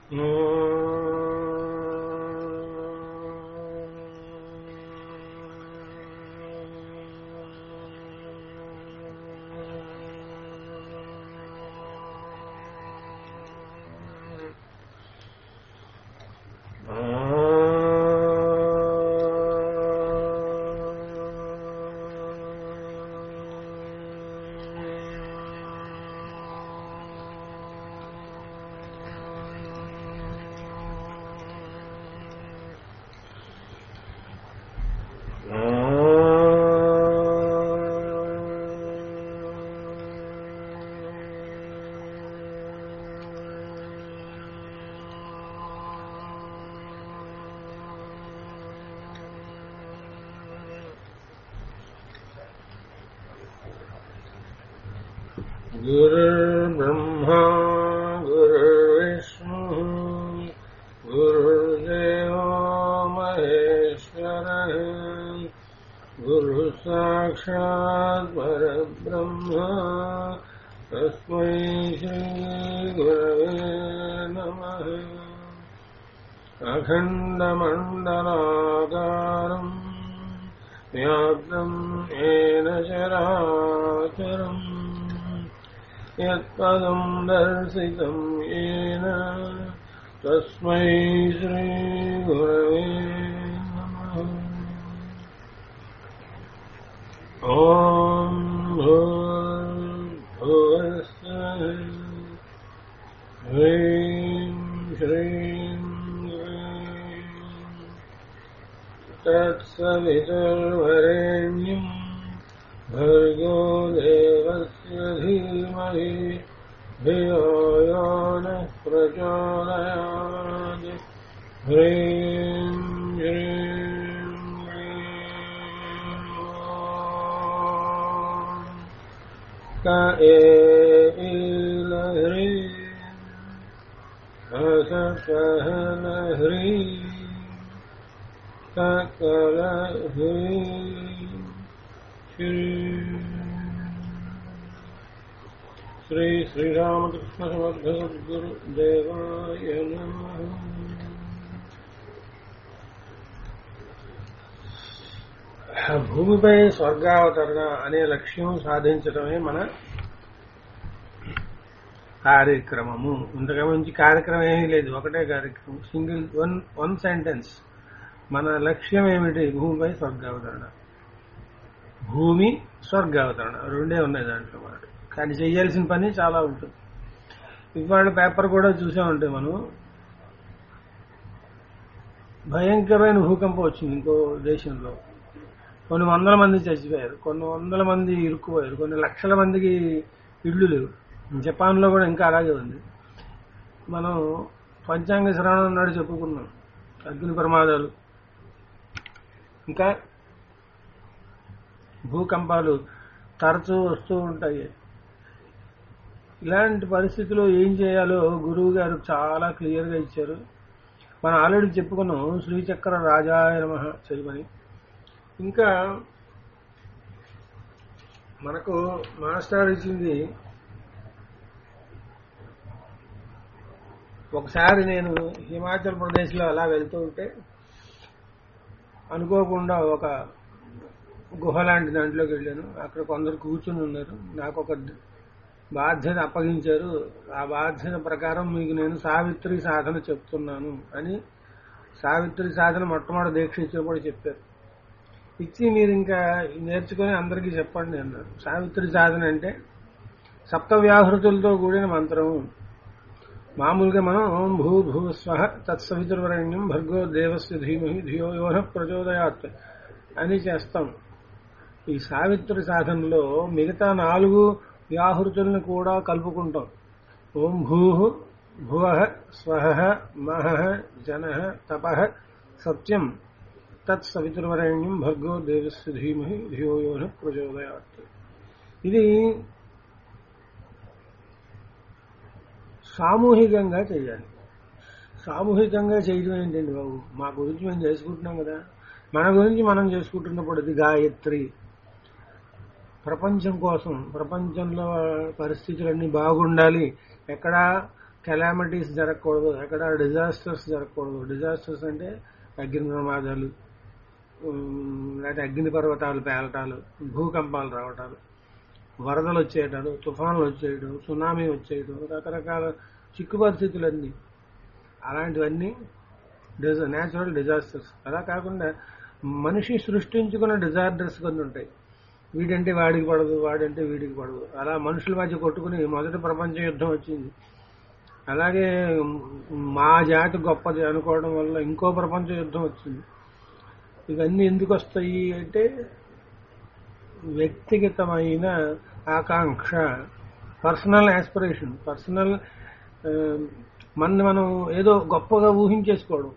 गुरुर्ब्रह्मा गुरुर्विष्णुः गुरुर्देवो महेश्वरः गुरुः साक्षात् परब्रह्म तस्मै श्रीगुरवे नमः अखण्डमण्डलाकारम् व्याप्तम् येन चराचरम् यत्पदम् दर्शितम् येन तस्मै श्रीगुरवे नमः ॐ भूर्भुवस्सः ह्रीं श्रीं ह्रीं तत्सवितुर्वरेण्यम् भर्गो देवस्य धीमहि धियो यो नः प्रचोदयात् ह्रीं श्रीं ह्रीं ॐ क एलह्रीं हसकहलह्रीं सकलह्रीं श्री श्रीरामकृष्ण समर्थगुरुदेवाय नमः భూమిపై స్వర్గావతరణ అనే లక్ష్యం సాధించడమే మన కార్యక్రమము ఇంతకు మించి కార్యక్రమం ఏమీ లేదు ఒకటే కార్యక్రమం సింగిల్ వన్ వన్ సెంటెన్స్ మన లక్ష్యం ఏమిటి భూమిపై స్వర్గావతరణ భూమి స్వర్గావతరణ రెండే ఉన్నాయి దాంట్లో మాట కానీ చేయాల్సిన పని చాలా ఉంటుంది ఇవాళ పేపర్ కూడా చూసే ఉంటాయి మనం భయంకరమైన భూకంపం వచ్చింది ఇంకో దేశంలో కొన్ని వందల మంది చచ్చిపోయారు కొన్ని వందల మంది ఇరుక్కుపోయారు కొన్ని లక్షల మందికి ఇళ్ళు లేవు జపాన్లో కూడా ఇంకా అలాగే ఉంది మనం పంచాంగ శ్రవణం నాడు చెప్పుకున్నాం అగ్ని ప్రమాదాలు ఇంకా భూకంపాలు తరచూ వస్తూ ఉంటాయి ఇలాంటి పరిస్థితిలో ఏం చేయాలో గురువు గారు చాలా క్లియర్గా ఇచ్చారు మనం ఆల్రెడీ చెప్పుకున్నాం శ్రీచక్ర రాజాయ నమ చేయమని ఇంకా మనకు మాస్టర్ ఇచ్చింది ఒకసారి నేను హిమాచల్ ప్రదేశ్లో అలా వెళ్తూ ఉంటే అనుకోకుండా ఒక గుహ లాంటి దాంట్లోకి వెళ్ళాను అక్కడ కొందరు కూర్చుని ఉన్నారు నాకు ఒక బాధ్యత అప్పగించారు ఆ బాధ్యత ప్రకారం మీకు నేను సావిత్రి సాధన చెప్తున్నాను అని సావిత్రి సాధన మొట్టమొదటి దీక్ష ఇచ్చినప్పుడు చెప్పారు ఇచ్చి మీరు ఇంకా నేర్చుకొని అందరికీ చెప్పండి అన్నారు సావిత్రి సాధన అంటే సప్త వ్యాహృతులతో కూడిన మంత్రం మామూలుగా మనం ఓం భూ భూ స్వహ తత్సవితుర్వరణ్యం భర్గో దేవస్య ధీమహి ధియో యోన ప్రచోదయాత్ అని చేస్తాం ఈ సావిత్రి సాధనలో మిగతా నాలుగు వ్యాహృతులను కూడా కలుపుకుంటాం ఓం భూ భువ స్వహ మహ జన తప సత్యం తత్సవితుర్వరణ్యం భర్గో దేవస్య ధీమహి ధియో యోన ప్రచోదయాత్ ఇది సామూహికంగా చేయాలి సామూహికంగా చేయడం ఏంటండి బాబు మా గురించి మేము చేసుకుంటున్నాం కదా మన గురించి మనం చేసుకుంటున్నప్పుడు ఇది గాయత్రి ప్రపంచం కోసం ప్రపంచంలో పరిస్థితులన్నీ బాగుండాలి ఎక్కడ కెలామిటీస్ జరగకూడదు ఎక్కడ డిజాస్టర్స్ జరగకూడదు డిజాస్టర్స్ అంటే అగ్ని ప్రమాదాలు ఉమ్, లేకపోతే అగ్ని పర్వతాలు పేలటాలు భూకంపాలు రావటాలు వరదలు వచ్చేయటాలు తుఫాన్లు వచ్చేయడం సునామీ వచ్చేయడం రకరకాల చిక్కు పరిస్థితులన్నీ అలాంటివన్నీ డిజ న్యాచురల్ డిజాస్టర్స్ అలా కాకుండా మనిషి సృష్టించుకున్న డిజార్డర్స్ కొన్ని ఉంటాయి వీడంటే వాడికి పడదు వాడంటే వీడికి పడదు అలా మనుషుల మధ్య కొట్టుకుని మొదటి ప్రపంచ యుద్ధం వచ్చింది అలాగే మా జాతి గొప్పది అనుకోవడం వల్ల ఇంకో ప్రపంచ యుద్ధం వచ్చింది ఇవన్నీ ఎందుకు వస్తాయి అంటే వ్యక్తిగతమైన ఆకాంక్ష పర్సనల్ ఆస్పిరేషన్ పర్సనల్ మన మనం ఏదో గొప్పగా ఊహించేసుకోవడం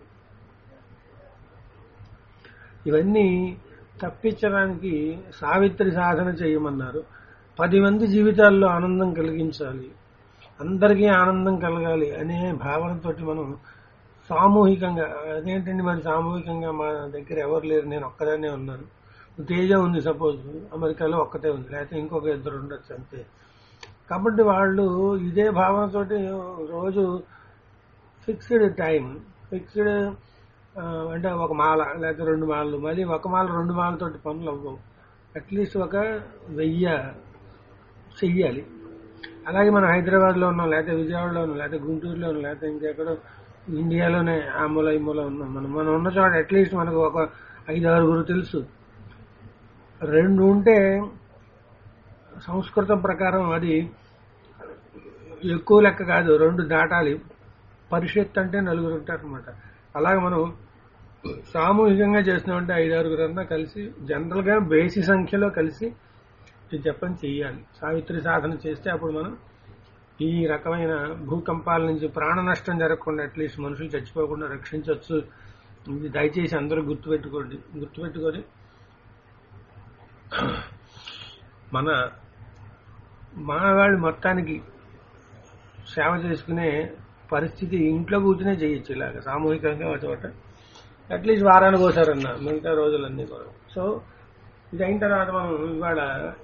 ఇవన్నీ తప్పించడానికి సావిత్రి సాధన చేయమన్నారు పది మంది జీవితాల్లో ఆనందం కలిగించాలి అందరికీ ఆనందం కలగాలి అనే భావనతోటి మనం సామూహికంగా అదేంటండి మరి సామూహికంగా మా దగ్గర ఎవరు లేరు నేను ఒక్కదాన్నే ఉన్నాను తేజ ఉంది సపోజ్ అమెరికాలో ఒక్కతే ఉంది లేకపోతే ఇంకొక ఇద్దరు ఉండొచ్చు అంతే కాబట్టి వాళ్ళు ఇదే భావనతోటి రోజు ఫిక్స్డ్ టైం ఫిక్స్డ్ అంటే ఒక మాల లేకపోతే రెండు మాలలు మళ్ళీ ఒక మాల రెండు మాలతోటి పనులు అవ్వవు అట్లీస్ట్ ఒక వెయ్యి చెయ్యాలి అలాగే మనం హైదరాబాద్లో ఉన్నాం లేకపోతే విజయవాడలో ఉన్నాం లేకపోతే గుంటూరులో ఉన్నాం లేకపోతే ఇంకెక్కడో ఇండియాలోనే ఆ మూల ఈ మూల ఉన్నాం మనం మనం ఉన్న చోట అట్లీస్ట్ మనకు ఒక ఐదు ఆరుగురు తెలుసు రెండు ఉంటే సంస్కృతం ప్రకారం అది ఎక్కువ లెక్క కాదు రెండు దాటాలి పరిషత్ అంటే నలుగురు ఉంటారనమాట అలాగే మనం సామూహికంగా చేసినామంటే ఐదు ఆరుగురన్నా కలిసి జనరల్ గా బేసి సంఖ్యలో కలిసి ఈ జపం చెయ్యాలి సావిత్రి సాధన చేస్తే అప్పుడు మనం ఈ రకమైన భూకంపాల నుంచి ప్రాణ నష్టం జరగకుండా అట్లీస్ట్ మనుషులు చచ్చిపోకుండా రక్షించవచ్చు ఇది దయచేసి అందరూ గుర్తుపెట్టుకోండి గుర్తుపెట్టుకొని మన మానవాళి మొత్తానికి సేవ చేసుకునే పరిస్థితి ఇంట్లో కూర్చునే చేయొచ్చు ఇలాగ సామూహికంగా ఒక చోట అట్లీస్ట్ వారానికి ఒకసారన్నా మిగతా రోజులన్నీ కూడా సో ఇది అయిన తర్వాత మనం ఇవాళ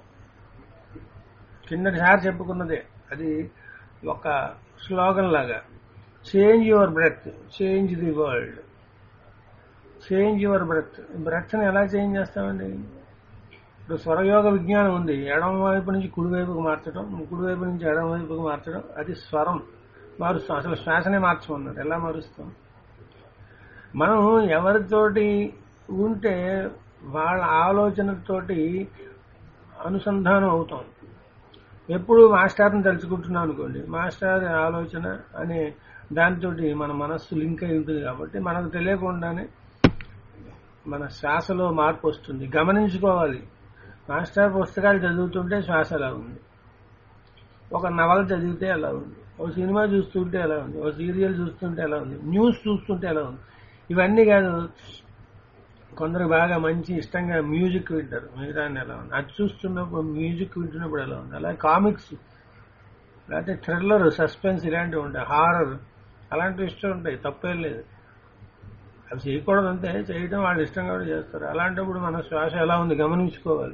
కిందటిసారి చెప్పుకున్నదే అది ఒక స్లోగన్ లాగా change your breath change the world change your breath బ్రెత్ని ఎలా చేంజ్ చేస్తామండి ఇప్పుడు స్వరయోగ విజ్ఞానం ఉంది ఎడమ వైపు నుంచి కుడి వైపుకు మార్చడం కుడి వైపు నుంచి ఎడమ వైపుకు మార్చడం అది స్వరం మారుస్తాం అసలు శ్వాసనే మార్చమన్నారు ఎలా మారుస్తాం మనం ఎవరితోటి ఉంటే వాళ్ళ ఆలోచనతోటి అనుసంధానం అవుతాం ఎప్పుడు మాస్టర్ని తలుచుకుంటున్నాం అనుకోండి మాస్టర్ ఆలోచన అనే దానితోటి మన మనస్సు లింక్ అయి ఉంటుంది కాబట్టి మనకు తెలియకుండానే మన శ్వాసలో మార్పు వస్తుంది గమనించుకోవాలి మాస్టర్ పుస్తకాలు చదువుతుంటే శ్వాస ఎలా ఉంది ఒక నవల చదివితే ఎలా ఉంది ఒక సినిమా చూస్తుంటే ఎలా ఉంది ఒక సీరియల్ చూస్తుంటే ఎలా ఉంది న్యూస్ చూస్తుంటే ఎలా ఉంది ఇవన్నీ కాదు కొందరు బాగా మంచి ఇష్టంగా మ్యూజిక్ వింటారు మిగతా ఎలా ఉంది అది చూస్తున్నప్పుడు మ్యూజిక్ వింటున్నప్పుడు ఎలా ఉంది అలాగే కామిక్స్ లేకపోతే థ్రిల్లర్ సస్పెన్స్ ఇలాంటివి ఉంటాయి హారర్ అలాంటివి ఇష్టం ఉంటాయి తప్పేం లేదు అవి చేయకూడదు అంతే చేయడం వాళ్ళు ఇష్టం కూడా చేస్తారు అలాంటప్పుడు మన శ్వాస ఎలా ఉంది గమనించుకోవాలి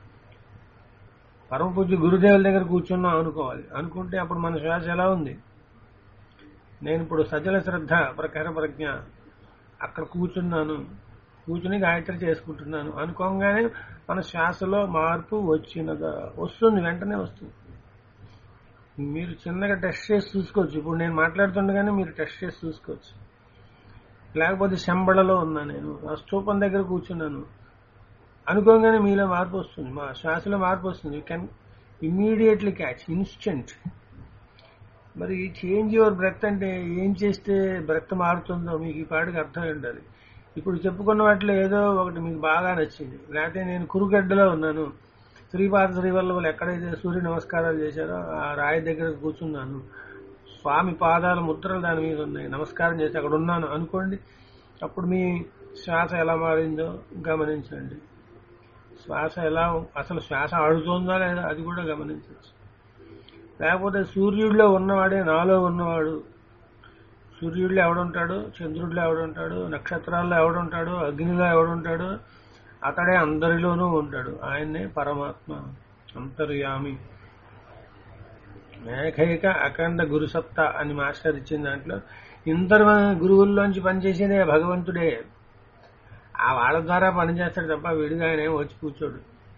పరమ పూజ్య గురుదేవుల దగ్గర కూర్చున్నాం అనుకోవాలి అనుకుంటే అప్పుడు మన శ్వాస ఎలా ఉంది నేను ఇప్పుడు సజల శ్రద్ధ ప్రకార ప్రజ్ఞ అక్కడ కూర్చున్నాను కూర్చుని గాయత్రి చేసుకుంటున్నాను అనుకోగానే మన శ్వాసలో మార్పు వచ్చినదా వస్తుంది వెంటనే వస్తుంది మీరు చిన్నగా టెస్ట్ చేసి చూసుకోవచ్చు ఇప్పుడు నేను మాట్లాడుతుండగానే మీరు టెస్ట్ చేసి చూసుకోవచ్చు లేకపోతే శంబళలో ఉన్నా నేను ఆ స్తూపం దగ్గర కూర్చున్నాను అనుకోగానే మీలో మార్పు వస్తుంది మా శ్వాసలో మార్పు వస్తుంది you can immediately catch instant మరి చేంజ్ యువర్ బ్రెత్ అంటే ఏం చేస్తే బ్రెత్ మారుతుందో మీకు ఈ పాటికి అర్థం ఉండాలి ఇప్పుడు చెప్పుకున్న వాటిలో ఏదో ఒకటి మీకు బాగా నచ్చింది లేకపోతే నేను కురుగడ్డలో ఉన్నాను శ్రీపాద శ్రీవల్లభులు ఎక్కడైతే సూర్య నమస్కారాలు చేశారో ఆ రాయి దగ్గర కూర్చున్నాను స్వామి పాదాల ముద్రలు దాని మీద ఉన్నాయి నమస్కారం చేసి అక్కడ ఉన్నాను అనుకోండి అప్పుడు మీ శ్వాస ఎలా మారిందో గమనించండి శ్వాస ఎలా అసలు శ్వాస ఆడుతుందా లేదా అది కూడా గమనించవచ్చు లేకపోతే సూర్యుడిలో ఉన్నవాడే నాలో ఉన్నవాడు సూర్యుడిలో ఎవడుంటాడు చంద్రుడిలో ఎవడుంటాడు నక్షత్రాల్లో ఎవడుంటాడు అగ్నిలో ఎవడుంటాడు అతడే అందరిలోనూ ఉంటాడు ఆయన్నే పరమాత్మ అంతర్యామి ఏకైక అఖండ గురుసత్త అని మాస్టర్ ఇచ్చిన దాంట్లో ఇంతరు గురువుల్లోంచి పనిచేసేదే భగవంతుడే ఆ వాళ్ళ ద్వారా పనిచేస్తాడు తప్ప విడిగా ఆయన ఏం వచ్చి కూర్చోడు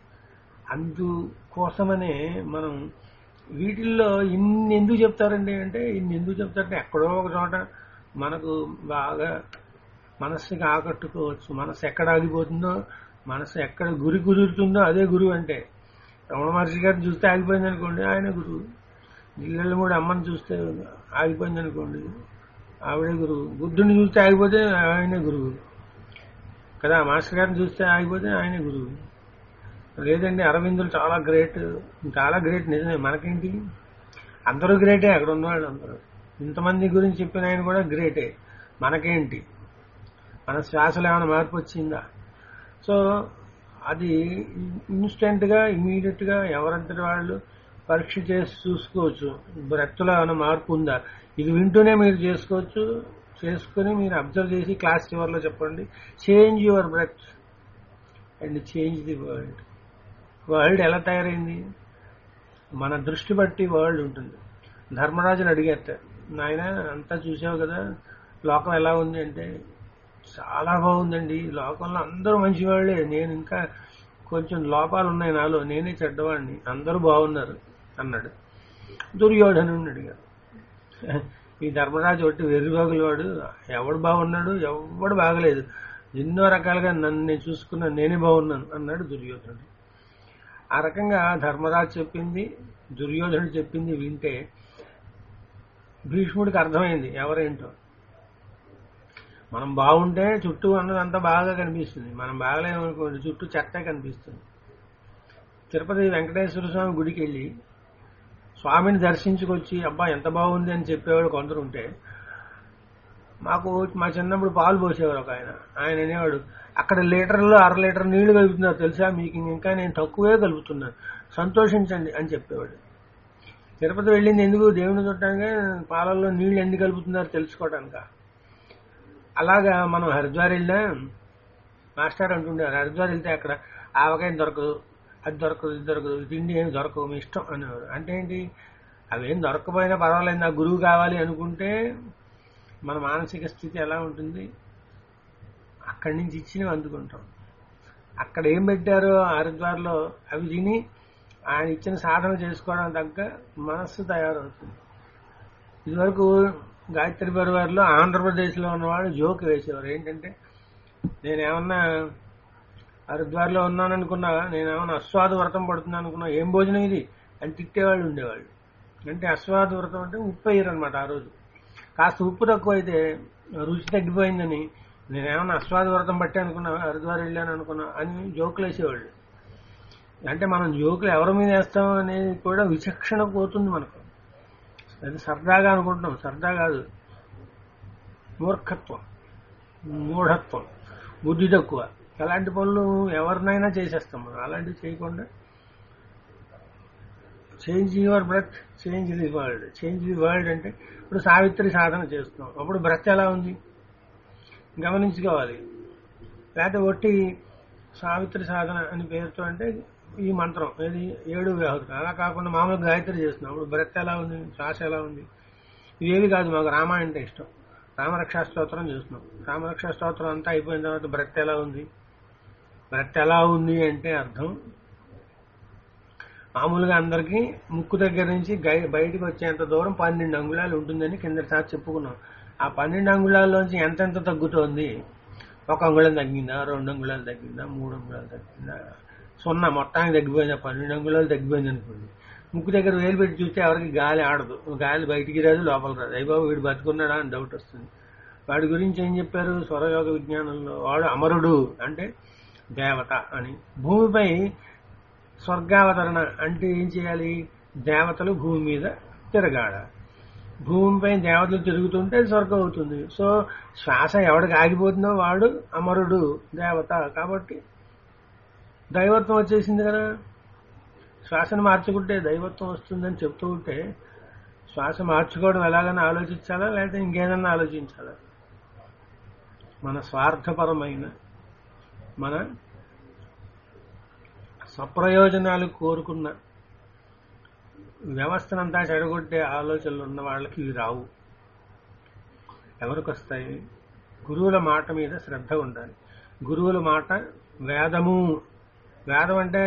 అందుకోసమనే మనం వీటిల్లో ఇన్ని ఎందుకు చెప్తారండి అంటే ఇన్ని ఎందుకు చెప్తారంటే ఎక్కడో ఒక చోట మనకు బాగా మనస్సుకి ఆకట్టుకోవచ్చు మనస్సు ఎక్కడ ఆగిపోతుందో మనస్సు ఎక్కడ గురి కుదురుతుందో అదే గురువు అంటే రమణ మహర్షి గారిని చూస్తే ఆగిపోయింది అనుకోండి ఆయన గురువు జిల్లెళ్ళు కూడా అమ్మని చూస్తే ఆగిపోయింది అనుకోండి ఆవిడే గురువు బుద్ధుని చూస్తే ఆగిపోతే ఆయనే గురువు కదా మాస్టర్ గారిని చూస్తే ఆగిపోతే ఆయనే గురువు లేదండి అరవిందులు చాలా గ్రేట్ చాలా గ్రేట్ నిజమే మనకేంటి అందరూ గ్రేటే అక్కడ ఉన్నవాళ్ళు అందరూ ఇంతమంది గురించి చెప్పిన ఆయన కూడా గ్రేటే మనకేంటి మన శ్వాసలో ఏమైనా మార్పు వచ్చిందా సో అది ఇన్స్టెంట్ గా ఇమీడియట్ గా ఎవరంతటి వాళ్ళు పరీక్ష చేసి చూసుకోవచ్చు బ్రెత్లో ఏమైనా మార్పు ఉందా ఇది వింటూనే మీరు చేసుకోవచ్చు చేసుకుని మీరు అబ్జర్వ్ చేసి క్లాస్ చివరిలో చెప్పండి change your breath and change the world world ఎలా తయారైంది మన దృష్టి బట్టి వరల్డ్ ఉంటుంది ధర్మరాజుని అడిగేట నాయన అంతా చూసావు కదా లోకం ఎలా ఉంది అంటే చాలా బాగుందండి లోకంలో అందరూ మంచివాళ్లే నేను ఇంకా కొంచెం లోపాలు ఉన్నాయి నాలో నేనే చెడ్డవాడిని అందరూ బాగున్నారు అన్నాడు దుర్యోధనుడిని అడిగాడు ఈ ధర్మరాజు ఒకటి వెర్రిబాగుల వాడు ఎవడు బాగున్నాడు ఎవడు బాగలేదు ఎన్నో రకాలుగా నన్ను నేను చూసుకున్నా నేనే బాగున్నాను అన్నాడు దుర్యోధనుడు ఆ రకంగా ధర్మరాజు చెప్పింది దుర్యోధనుడు చెప్పింది వింటే భీష్ముడికి అర్థమైంది ఎవరేంటో మనం బాగుంటే చుట్టూ అన్నదంతా బాగా కనిపిస్తుంది మనం బాగలేమనుకోండి చుట్టూ చెత్తే కనిపిస్తుంది తిరుపతి వెంకటేశ్వర స్వామి గుడికి వెళ్ళి స్వామిని దర్శించుకొచ్చి అబ్బా ఎంత బాగుంది అని చెప్పేవాడు కొందరు ఉంటే మాకు మా చిన్నప్పుడు పాలు పోసేవారు ఒక ఆయన ఆయన అనేవాడు అక్కడ లీటర్లో అర లీటర్ నీళ్లు కలుపుతున్నారు తెలుసా మీకు ఇంకా నేను తక్కువే కలుపుతున్నాను సంతోషించండి అని చెప్పేవాడు తిరుపతి వెళ్ళింది ఎందుకు దేవుని చుట్టానికి పాలల్లో నీళ్లు ఎన్ని కలుపుతున్నారు తెలుసుకోవటానిక అలాగా మనం హరిద్వార్ వెళ్ళినా మాస్టర్ అంటుండేవారు హరిద్వార్ వెళ్తే అక్కడ ఆవకాయ దొరకదు అది దొరకదు ఇది దొరకదు తిండి ఏమి దొరకవు మీ ఇష్టం అనేవారు అంటే ఏంటి అవేం దొరకపోయినా పర్వాలేదు నాకు గురువు కావాలి అనుకుంటే మన మానసిక స్థితి ఎలా ఉంటుంది అక్కడి నుంచి ఇచ్చినవి అందుకుంటాం అక్కడ ఏం పెట్టారో హరిద్వార్లో అవి తిని ఆయన ఇచ్చిన సాధన చేసుకోవడం తగ్గ మనస్సు తయారవుతుంది ఇదివరకు గాయత్రి పరివారిలో ఆంధ్రప్రదేశ్లో ఉన్నవాడు జోక్ వేసేవారు ఏంటంటే నేనేమన్నా హరిద్వార్లో ఉన్నాననుకున్నా నేనేమన్నా అస్వాద వ్రతం పడుతున్నాను అనుకున్నా ఏం భోజనం ఇది అని తిట్టేవాళ్ళు ఉండేవాళ్ళు అంటే అస్వాద వ్రతం అంటే ఉప్పు అయ్యారు అనమాట ఆ రోజు కాస్త ఉప్పు తక్కువ అయితే రుచి తగ్గిపోయిందని నేనేమన్నా అస్వాద వ్రతం బట్టి అనుకున్నా హరిద్వార్ వెళ్ళాను అనుకున్నా అని జోకులు వేసేవాళ్ళు అంటే మనం జోకులు ఎవరి మీద వేస్తాం అనేది కూడా విచక్షణ పోతుంది మనకు అది సరదాగా అనుకుంటున్నాం సరదా కాదు మూర్ఖత్వం మూఢత్వం బుద్ధి తక్కువ అలాంటి పనులు ఎవరినైనా చేసేస్తాం మనం అలాంటివి చేయకుండా change your breath change the world change the world అంటే ఇప్పుడు సావిత్రి సాధన చేస్తున్నాం అప్పుడు బ్రెత్ ఎలా ఉంది గమనించుకోవాలి లేకపోతే ఒట్టి సావిత్రి సాధన అని పేరుతో అంటే ఈ మంత్రం ఏది ఏడు వ్యాహుతులు అలా కాకుండా మామూలుగా గాయత్రి చేస్తున్నాం అప్పుడు బ్రెత్ ఎలా ఉంది శ్వాస ఎలా ఉంది ఇవేవి కాదు మాకు రామాయణ అంటే ఇష్టం రామరక్షా స్తోత్రం చేస్తున్నాం రామరక్షా స్తోత్రం అంతా అయిపోయిన తర్వాత బ్రెత్ ఎలా ఉంది బ్రెత్ ఎలా ఉంది అంటే అర్థం మామూలుగా అందరికీ ముక్కు దగ్గర నుంచి గై- బయటకు వచ్చేంత దూరం పన్నెండు అంగుళాలు ఉంటుందని కిందసారి చెప్పుకున్నాం ఆ పన్నెండు అంగుళాల్లోంచి ఎంతెంత తగ్గుతోంది ఒక అంగుళం తగ్గిందా రెండు అంగుళాలు తగ్గిందా మూడు అంగుళాలు తగ్గిందా సున్నా మొత్తానికి తగ్గిపోయిందా పన్నెండు అంగుళాలు తగ్గిపోయింది అనుకోండి ముక్కు దగ్గర వేలు పెట్టి చూస్తే ఎవరికి గాలి ఆడదు గాలి బయటికి రాదు లోపల రాదు అయ్యబాబు వీడు బతుకున్నాడా అని డౌట్ వస్తుంది వాడి గురించి ఏం చెప్పారు స్వరయోగ విజ్ఞానంలో వాడు అమరుడు అంటే దేవత అని భూమిపై స్వర్గావతరణ అంటే ఏం చేయాలి దేవతలు భూమి మీద తిరగాడ భూమిపై దేవతలు తిరుగుతుంటే స్వర్గం అవుతుంది సో శ్వాస ఎవడికి ఆగిపోతుందో వాడు అమరుడు దేవత కాబట్టి దైవత్వం వచ్చేసింది కదా శ్వాసను మార్చుకుంటే దైవత్వం వస్తుందని చెప్తూ ఉంటే శ్వాస మార్చుకోవడం ఎలాగైనా ఆలోచించాలా లేకపోతే ఇంకేదన్నా ఆలోచించాలా మన స్వార్థపరమైన మన స్వప్రయోజనాలు కోరుకున్న వ్యవస్థనంతా చెడగొట్టే ఆలోచనలు ఉన్న వాళ్ళకి ఇవి రావు ఎవరికి వస్తాయి గురువుల మాట మీద శ్రద్ధ ఉండాలి గురువుల మాట వేదము వేదం అంటే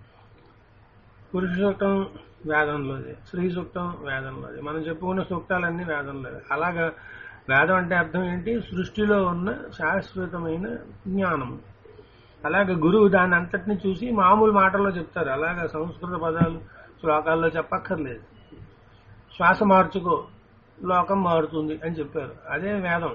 పురుష సూక్తం వేదంలోది స్త్రీ సూక్తం వేదంలోది మనం చెప్పుకున్న సూక్తాలన్నీ వేదంలోది అలాగా వేదం అంటే అర్థం ఏంటి సృష్టిలో ఉన్న శాశ్వతమైన జ్ఞానము అలాగే గురువు దాన్ని అంతటిని చూసి మామూలు మాటల్లో చెప్తారు అలాగా సంస్కృత పదాలు శ్లోకాల్లో చెప్పక్కర్లేదు శ్వాస మార్చుకో లోకం మారుతుంది అని చెప్పారు అదే వేదం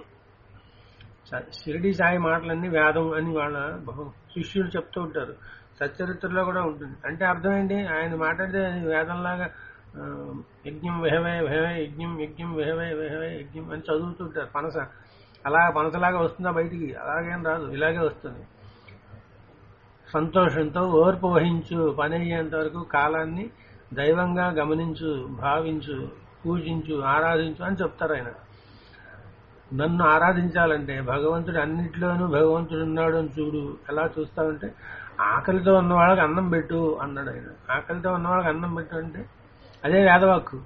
స- షిరిడి సాయి మాటలన్నీ వేదం అని వాళ్ళ బహు- శిష్యులు చెప్తూ ఉంటారు సచ్చరిత్రలో కూడా ఉంటుంది అంటే అర్థం ఏంటి ఆయన మాట్లాడితే అది వేదంలాగా ఆ, యజ్ఞం విహవే విహవే యజ్ఞం యజ్ఞం విహవే విహవే యజ్ఞం అని చదువుతుంటారు పనస అలా పనసలాగా వస్తుందా బయటికి అలాగేం రాదు ఇలాగే వస్తుంది సంతోషంతో ఓర్పు వహించు పని అయ్యేంత వరకు కాలాన్ని దైవంగా గమనించు భావించు పూజించు ఆరాధించు అని చెప్తారు ఆయన నన్ను ఆరాధించాలంటే భగవంతుడు అన్నిట్లోనూ భగవంతుడు ఉన్నాడు అని చూడు ఎలా చూస్తావంటే ఆకలితో ఉన్న వాళ్ళకి అన్నం పెట్టు అన్నాడు ఆయన ఆకలితో ఉన్న వాళ్ళకి అన్నం పెట్టు అంటే అదే వేదవాక్కు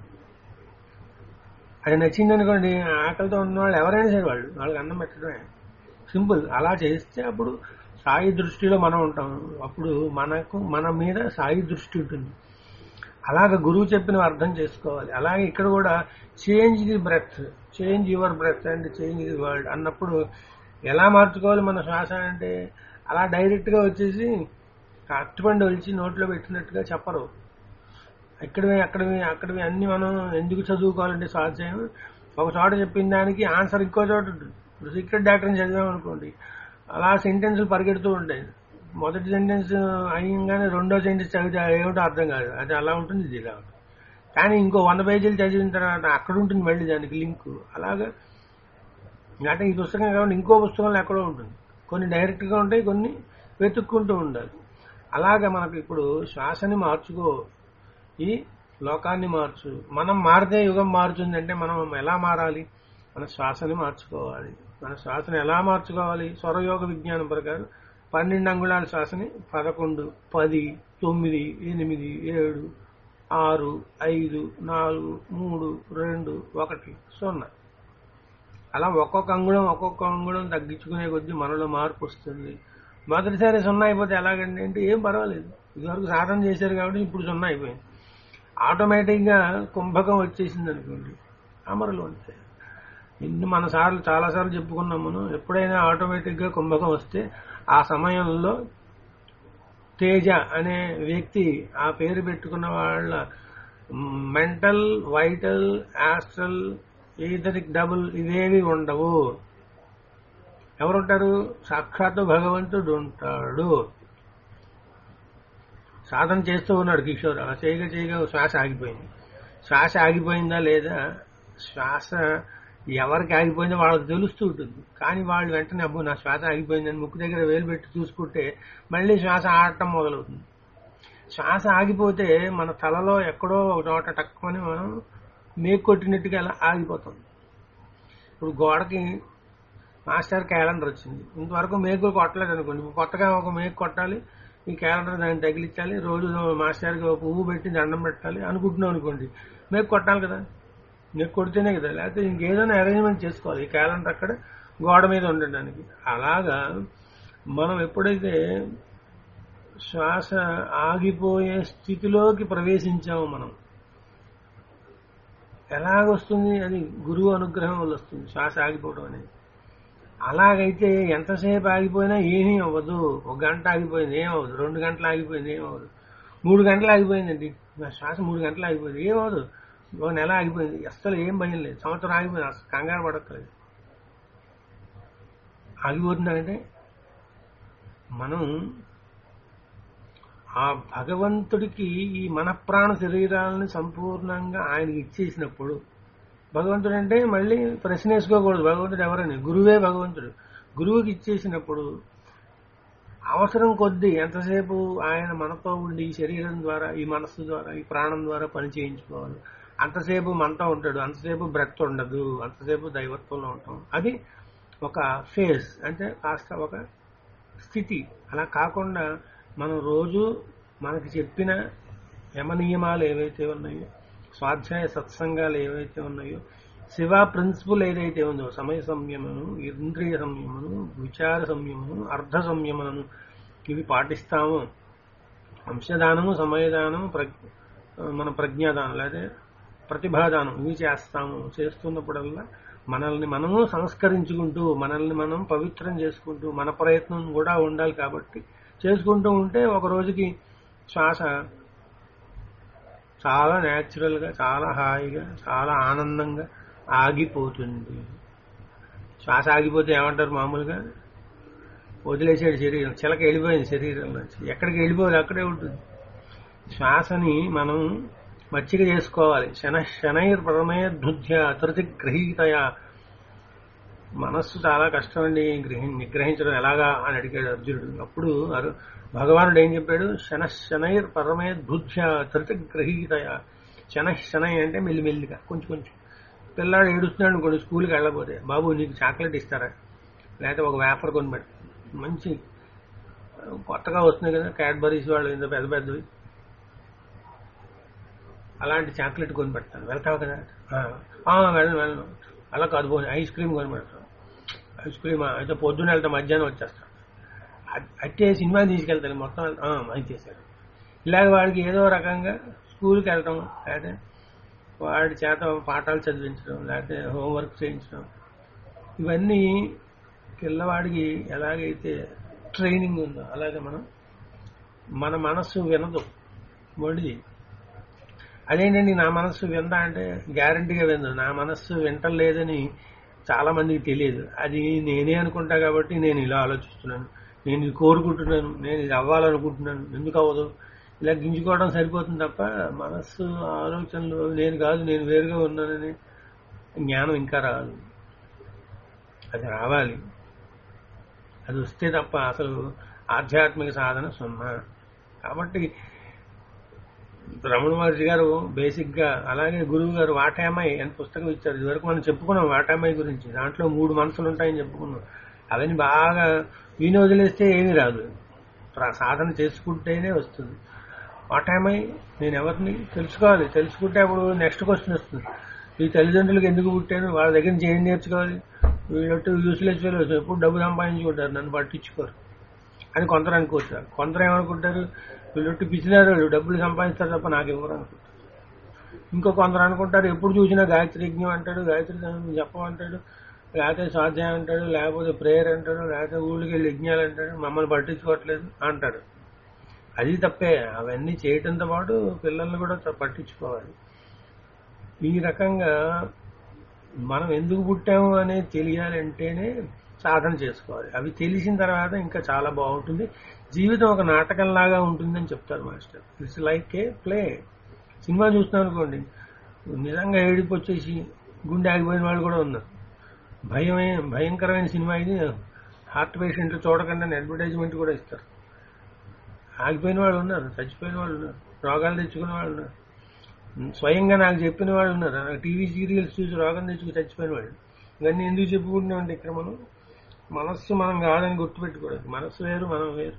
అది నచ్చింది అనుకోండి ఆకలితో ఉన్న వాళ్ళు ఎవరైనా సరే వాళ్ళు వాళ్ళకి అన్నం పెట్టడమే సింపుల్ అలా చేస్తే అప్పుడు సాయి దృష్టిలో మనం ఉంటాం అప్పుడు మనకు మన మీద సాయి దృష్టి ఉంటుంది అలాగ గురువు చెప్పిన అర్థం చేసుకోవాలి అలాగే ఇక్కడ కూడా change the breath change your breath and change the world అన్నప్పుడు ఎలా మార్చుకోవాలి మన శ్వాస అంటే అలా డైరెక్ట్ గా వచ్చేసి అట్టుపండి ఒలిచి నోట్లో పెట్టినట్టుగా చెప్పరు ఇక్కడవి అక్కడవి అక్కడవి అన్ని మనం ఎందుకు చదువుకోవాలంటే స్వాధ్యాయం ఒక చోట చెప్పిన దానికి ఆన్సర్ ఇంకో చోట ఉంటుంది ఇప్పుడు సీక్రెట్ డాక్టర్ని చదివామనుకోండి అలా సెంటెన్స్లు పరిగెడుతూ ఉంటాయి మొదటి సెంటెన్స్ అయ్యంగానే రెండో సెంటెన్స్ చదివితే ఏమిటో అర్థం కాదు అది అలా ఉంటుంది ఇది ఇలా ఉంటుంది కానీ ఇంకో వంద పేజీలు చదివిన తర్వాత అక్కడ ఉంటుంది మళ్ళీ దానికి లింక్ అలాగా అంటే ఈ పుస్తకం కాకుండా ఇంకో పుస్తకంలో ఎక్కడో ఉంటుంది కొన్ని డైరెక్ట్గా ఉంటాయి కొన్ని వెతుక్కుంటూ ఉండాలి అలాగా మనకు ఇప్పుడు శ్వాసని మార్చుకో ఈ లోకాన్ని మార్చు మనం మారితే యుగం మారుతుంది అంటే మనం ఎలా మారాలి మన శ్వాసని మార్చుకోవాలి మన శ్వాసని ఎలా మార్చుకోవాలి స్వరయోగ విజ్ఞానం ప్రకారం పన్నెండు అంగుళాల శ్వాసని పదకొండు పది తొమ్మిది ఎనిమిది ఏడు ఆరు ఐదు నాలుగు మూడు రెండు ఒకటి సున్నా అలా ఒక్కొక్క అంగుళం ఒక్కొక్క అంగుళం తగ్గించుకునే కొద్దీ మనలో మార్పు వస్తుంది మొదటిసారి సున్నా అయిపోతే ఎలాగండి అంటే ఏం పర్వాలేదు ఇదివరకు సాధన చేశారు కాబట్టి ఇప్పుడు సున్నా అయిపోయింది ఆటోమేటిక్గా కుంభకం వచ్చేసింది అనుకోండి అమరులు అంతే ఇన్ని మన సార్లు చాలా సార్లు చెప్పుకున్నాం మనం ఎప్పుడైనా ఆటోమేటిక్గా కుంభకం వస్తే ఆ సమయంలో తేజ అనే వ్యక్తి ఆ పేరు పెట్టుకున్న వాళ్ళ mental vital astral etheric double ఇవేవి ఉండవు ఎవరుంటారు సాక్షాత్తు భగవంతుడు ఉంటాడు సాధన చేస్తూ ఉన్నాడు కిషోర్ అలా చేయగా చేయగా శ్వాస ఆగిపోయింది శ్వాస ఆగిపోయిందా లేదా శ్వాస ఎవరికి ఆగిపోయిందో వాళ్ళకి తెలుస్తూ ఉంటుంది కానీ వాళ్ళు వెంటనే అబ్బో నా శ్వాస ఆగిపోయిందని ముక్కు దగ్గర వేలు పెట్టి చూసుకుంటే మళ్ళీ శ్వాస ఆడటం మొదలవుతుంది శ్వాస ఆగిపోతే మన తలలో ఎక్కడో ఒక చోట టక్కుమని మనం మేకు కొట్టినట్టుగా అలా ఆగిపోతాం ఇప్పుడు గోడకి మాస్టర్ క్యాలెండర్ వచ్చింది ఇంతవరకు మేకులు కొట్టలేదు అనుకోండి ఇప్పుడు కొత్తగా ఒక మేకు కొట్టాలి ఈ క్యాలెండర్ దాన్ని తగిలించాలి రోజు మాస్టర్కి ఒక పువ్వు పెట్టి దండం పెట్టాలి అనుకుంటున్నాం అనుకోండి మేకు కొట్టాలి కదా మేకు కొడితేనే కదా లేకపోతే ఇంకేదైనా అరేంజ్మెంట్ చేసుకోవాలి ఈ క్యాలెండర్ అక్కడ గోడ మీద ఉండడానికి అలాగా మనం ఎప్పుడైతే శ్వాస ఆగిపోయే స్థితిలోకి ప్రవేశించాము మనం ఎలాగొస్తుంది అది గురువు అనుగ్రహం వల్ల వస్తుంది శ్వాస ఆగిపోవడం అనేది అలాగైతే ఎంతసేపు ఆగిపోయినా ఏమీ అవ్వదు ఒక గంట ఆగిపోయింది ఏం అవ్వదు రెండు గంటలు ఆగిపోయింది ఏం అవ్వదు మూడు గంటలు ఆగిపోయిందండి నా శ్వాస మూడు గంటలు ఆగిపోయింది ఏం అవ్వదు ఒక నెల ఆగిపోయింది అస్సలు ఏం భయం లేదు సంవత్సరం ఆగిపోయింది అసలు కంగారు పడక్కలేదు ఆగిపోతుందంటే మనం ఆ భగవంతుడికి ఈ మనప్రాణ శరీరాలను సంపూర్ణంగా ఆయనకి ఇచ్చేసినప్పుడు భగవంతుడు అంటే మళ్ళీ ప్రశ్న వేసుకోకూడదు భగవంతుడు ఎవరని గురువే భగవంతుడు గురువుకి ఇచ్చేసినప్పుడు అవసరం కొద్దీ ఎంతసేపు ఆయన మనతో ఉండి ఈ శరీరం ద్వారా ఈ మనస్సు ద్వారా ఈ ప్రాణం ద్వారా పని చేయించుకోవాలి అంతసేపు మనతో ఉంటాడు అంతసేపు బ్రత్ ఉండదు అంతసేపు దైవత్వంలో ఉంటాం అది ఒక ఫేజ్ అంటే కాస్త ఒక స్థితి అలా కాకుండా మనం రోజు మనకి చెప్పిన యమ నియమాలు ఏవైతే ఉన్నాయో స్వాధ్యాయ సత్సంగాలు ఏవైతే ఉన్నాయో శివ ప్రిన్సిపల్ ఏదైతే ఉందో సమయ సంయమను ఇంద్రియ సంయమను విచార సంయమను అర్ధ సంయమనము ఇవి పాటిస్తాము అంశదానము సమయదానము ప్రజ్ఞ మన ప్రజ్ఞాదానం లేదా ప్రతిభాదానం ఇవి చేస్తాము చేస్తున్నప్పుడల్లా మనల్ని మనము సంస్కరించుకుంటూ మనల్ని మనం పవిత్రం చేసుకుంటూ మన ప్రయత్నం కూడా ఉండాలి కాబట్టి చేసుకుంటూ ఉంటే ఒక రోజుకి శ్వాస చాలా న్యాచురల్ గా చాలా హాయిగా చాలా ఆనందంగా ఆగిపోతుంది శ్వాస ఆగిపోతే ఏమంటారు మామూలుగా వదిలేసాడు శరీరం చిలక వెళ్ళిపోయింది శరీరం నుంచి ఎక్కడికి వెళ్ళిపోదు అక్కడే ఉంటుంది శ్వాసని మనం మచ్చిక చేసుకోవాలి శన శనైర్ ప్రమేధుధ్య తృతి గ్రహీతయ మనస్సు చాలా కష్టం అండి గ్రహి నిగ్రహించడం ఎలాగా అని అడిగాడు అర్జునుడు అప్పుడు అరు- భగవానుడు ఏం చెప్పాడు శన శనైర్ పరమేద్భుత్య తృతి గ్రహీతయ శన శనై అంటే మెల్లిమెల్లిగా కొంచెం కొంచెం పిల్లాడు ఏడుస్తున్నాడు అనుకోండి స్కూల్కి వెళ్ళకపోతే బాబు నీకు చాక్లెట్ ఇస్తారా లేకపోతే ఒక వేఫర్ కొనిపెట్టు మంచి కొత్తగా వస్తున్నాయి కదా క్యాడ్బరీస్ వాళ్ళు ఇంత పెద్ద పెద్దవి అలాంటి చాక్లెట్ కొని పెడతాను వెళ్తావు కదా "ఆ, ఆ, వెళ్ళను వెళ్ళను అలా కాదు పోనీ ఐస్ క్రీమ్ కొని పెడతాను ఐస్ క్రీమ్ అయితే పొద్దున్న వెళ్తా మధ్యాహ్నం వచ్చేస్తాను అట్- అట్టే సినిమా తీసుకెళ్తాను మొత్తం వెళ్తా- ఆ, అది చేశాడు ఇలాగ వాడికి ఏదో రకంగా స్కూల్కి వెళ్ళటం లేకపోతే వాడి చేత పాఠాలు చదివించడం లేకపోతే హోంవర్క్ చేయించడం ఇవన్నీ పిల్లవాడికి ఎలాగైతే ట్రైనింగ్ ఉందో అలాగే మనం మన మనస్సు వినదు మొండిది అదేంటండి నా మనస్సు విందా అంటే గ్యారంటీగా విందు నా మనస్సు వింటలేదని చాలా మందికి తెలియదు అది నేనే అనుకుంటా కాబట్టి నేను ఇలా ఆలోచిస్తున్నాను నేను ఇది కోరుకుంటున్నాను నేను ఇది అవ్వాలనుకుంటున్నాను ఎందుకు అవ్వదు ఇలా గింజుకోవడం సరిపోతుంది తప్ప మనస్సు ఆలోచనలు నేను కాదు నేను వేరుగా ఉన్నానని జ్ఞానం ఇంకా రాదు అది రావాలి అది వస్తే తప్ప అసలు ఆధ్యాత్మిక సాధన సున్నా కాబట్టి రమణ మహర్షి గారు బేసిక్ గా అలాగే గురువు గారు వాటామై అని పుస్తకం ఇచ్చారు ఇదివరకు మనం చెప్పుకున్నాం వాటామై గురించి దాంట్లో మూడు మనసులు ఉంటాయని చెప్పుకున్నాం అవన్నీ బాగా విని వదిలేస్తే ఏమీ రాదు ప్ర- సాధన చేసుకుంటేనే వస్తుంది వాటామై నేను ఎవరిని తెలుసుకోవాలి తెలుసుకుంటే అప్పుడు నెక్స్ట్ క్వశ్చన్ వస్తుంది ఈ తల్లిదండ్రులకు ఎందుకు పుట్టాను వాళ్ళ దగ్గర నుంచి ఏం నేర్చుకోవాలి వీళ్ళట్టు యూస్లెస్ ఫెలోస్ ఎప్పుడు డబ్బు సంపాదించుకుంటారు నన్ను పట్టించుకోరు అని కొందరు అనుకోవచ్చు కొందరు ఏమనుకుంటారు వీళ్ళొట్టి పిచ్చినారు వాళ్ళు డబ్బులు సంపాదిస్తారు తప్ప నాకు ఇవ్వరు అనుకుంటారు ఇంకో కొందరు అనుకుంటారు ఎప్పుడు చూసినా గాయత్రి యజ్ఞం అంటాడు గాయత్రి జపం అంటాడు లేకపోతే స్వాధ్యాయం అంటాడు లేకపోతే ప్రేయర్ అంటాడు లేకపోతే ఊళ్ళకి వెళ్ళి యజ్ఞాలు అంటాడు మమ్మల్ని పట్టించుకోవట్లేదు అంటాడు అది తప్పే అవన్నీ చేయటంతో పాటు పిల్లల్ని కూడా త- పట్టించుకోవాలి ఈ రకంగా మనం ఎందుకు పుట్టాము అనేది తెలియాలంటేనే సాధన చేసుకోవాలి అవి తెలిసిన తర్వాత ఇంకా చాలా బాగుంటుంది జీవితం ఒక నాటకంలాగా ఉంటుందని చెప్తారు master it's like a play cinema చూస్తున్నాం అనుకోండి నిజంగా ఏడుపు వచ్చేసి గుండె ఆగిపోయిన వాళ్ళు కూడా ఉన్నారు భయమే భయంకరమైన సినిమా ఇది హార్ట్ పేషెంట్ చూడకుండా అడ్వర్టైజ్మెంట్ కూడా ఇస్తారు ఆగిపోయిన వాళ్ళు ఉన్నారు చచ్చిపోయిన వాళ్ళు ఉన్నారు రోగాలు తెచ్చుకున్న వాళ్ళు ఉన్నారు స్వయంగా నాకు చెప్పిన వాళ్ళు ఉన్నారు నాకు టీవీ సీరియల్స్ చూసి రోగం తెచ్చుకుని చచ్చిపోయిన వాళ్ళు ఇవన్నీ ఎందుకు చెప్పుకుంటున్నామంటే ఇక్కడ మనం మనస్సు మనం కాదని గుర్తుపెట్టుకోవడానికి మనస్సు వేరు మనం వేరు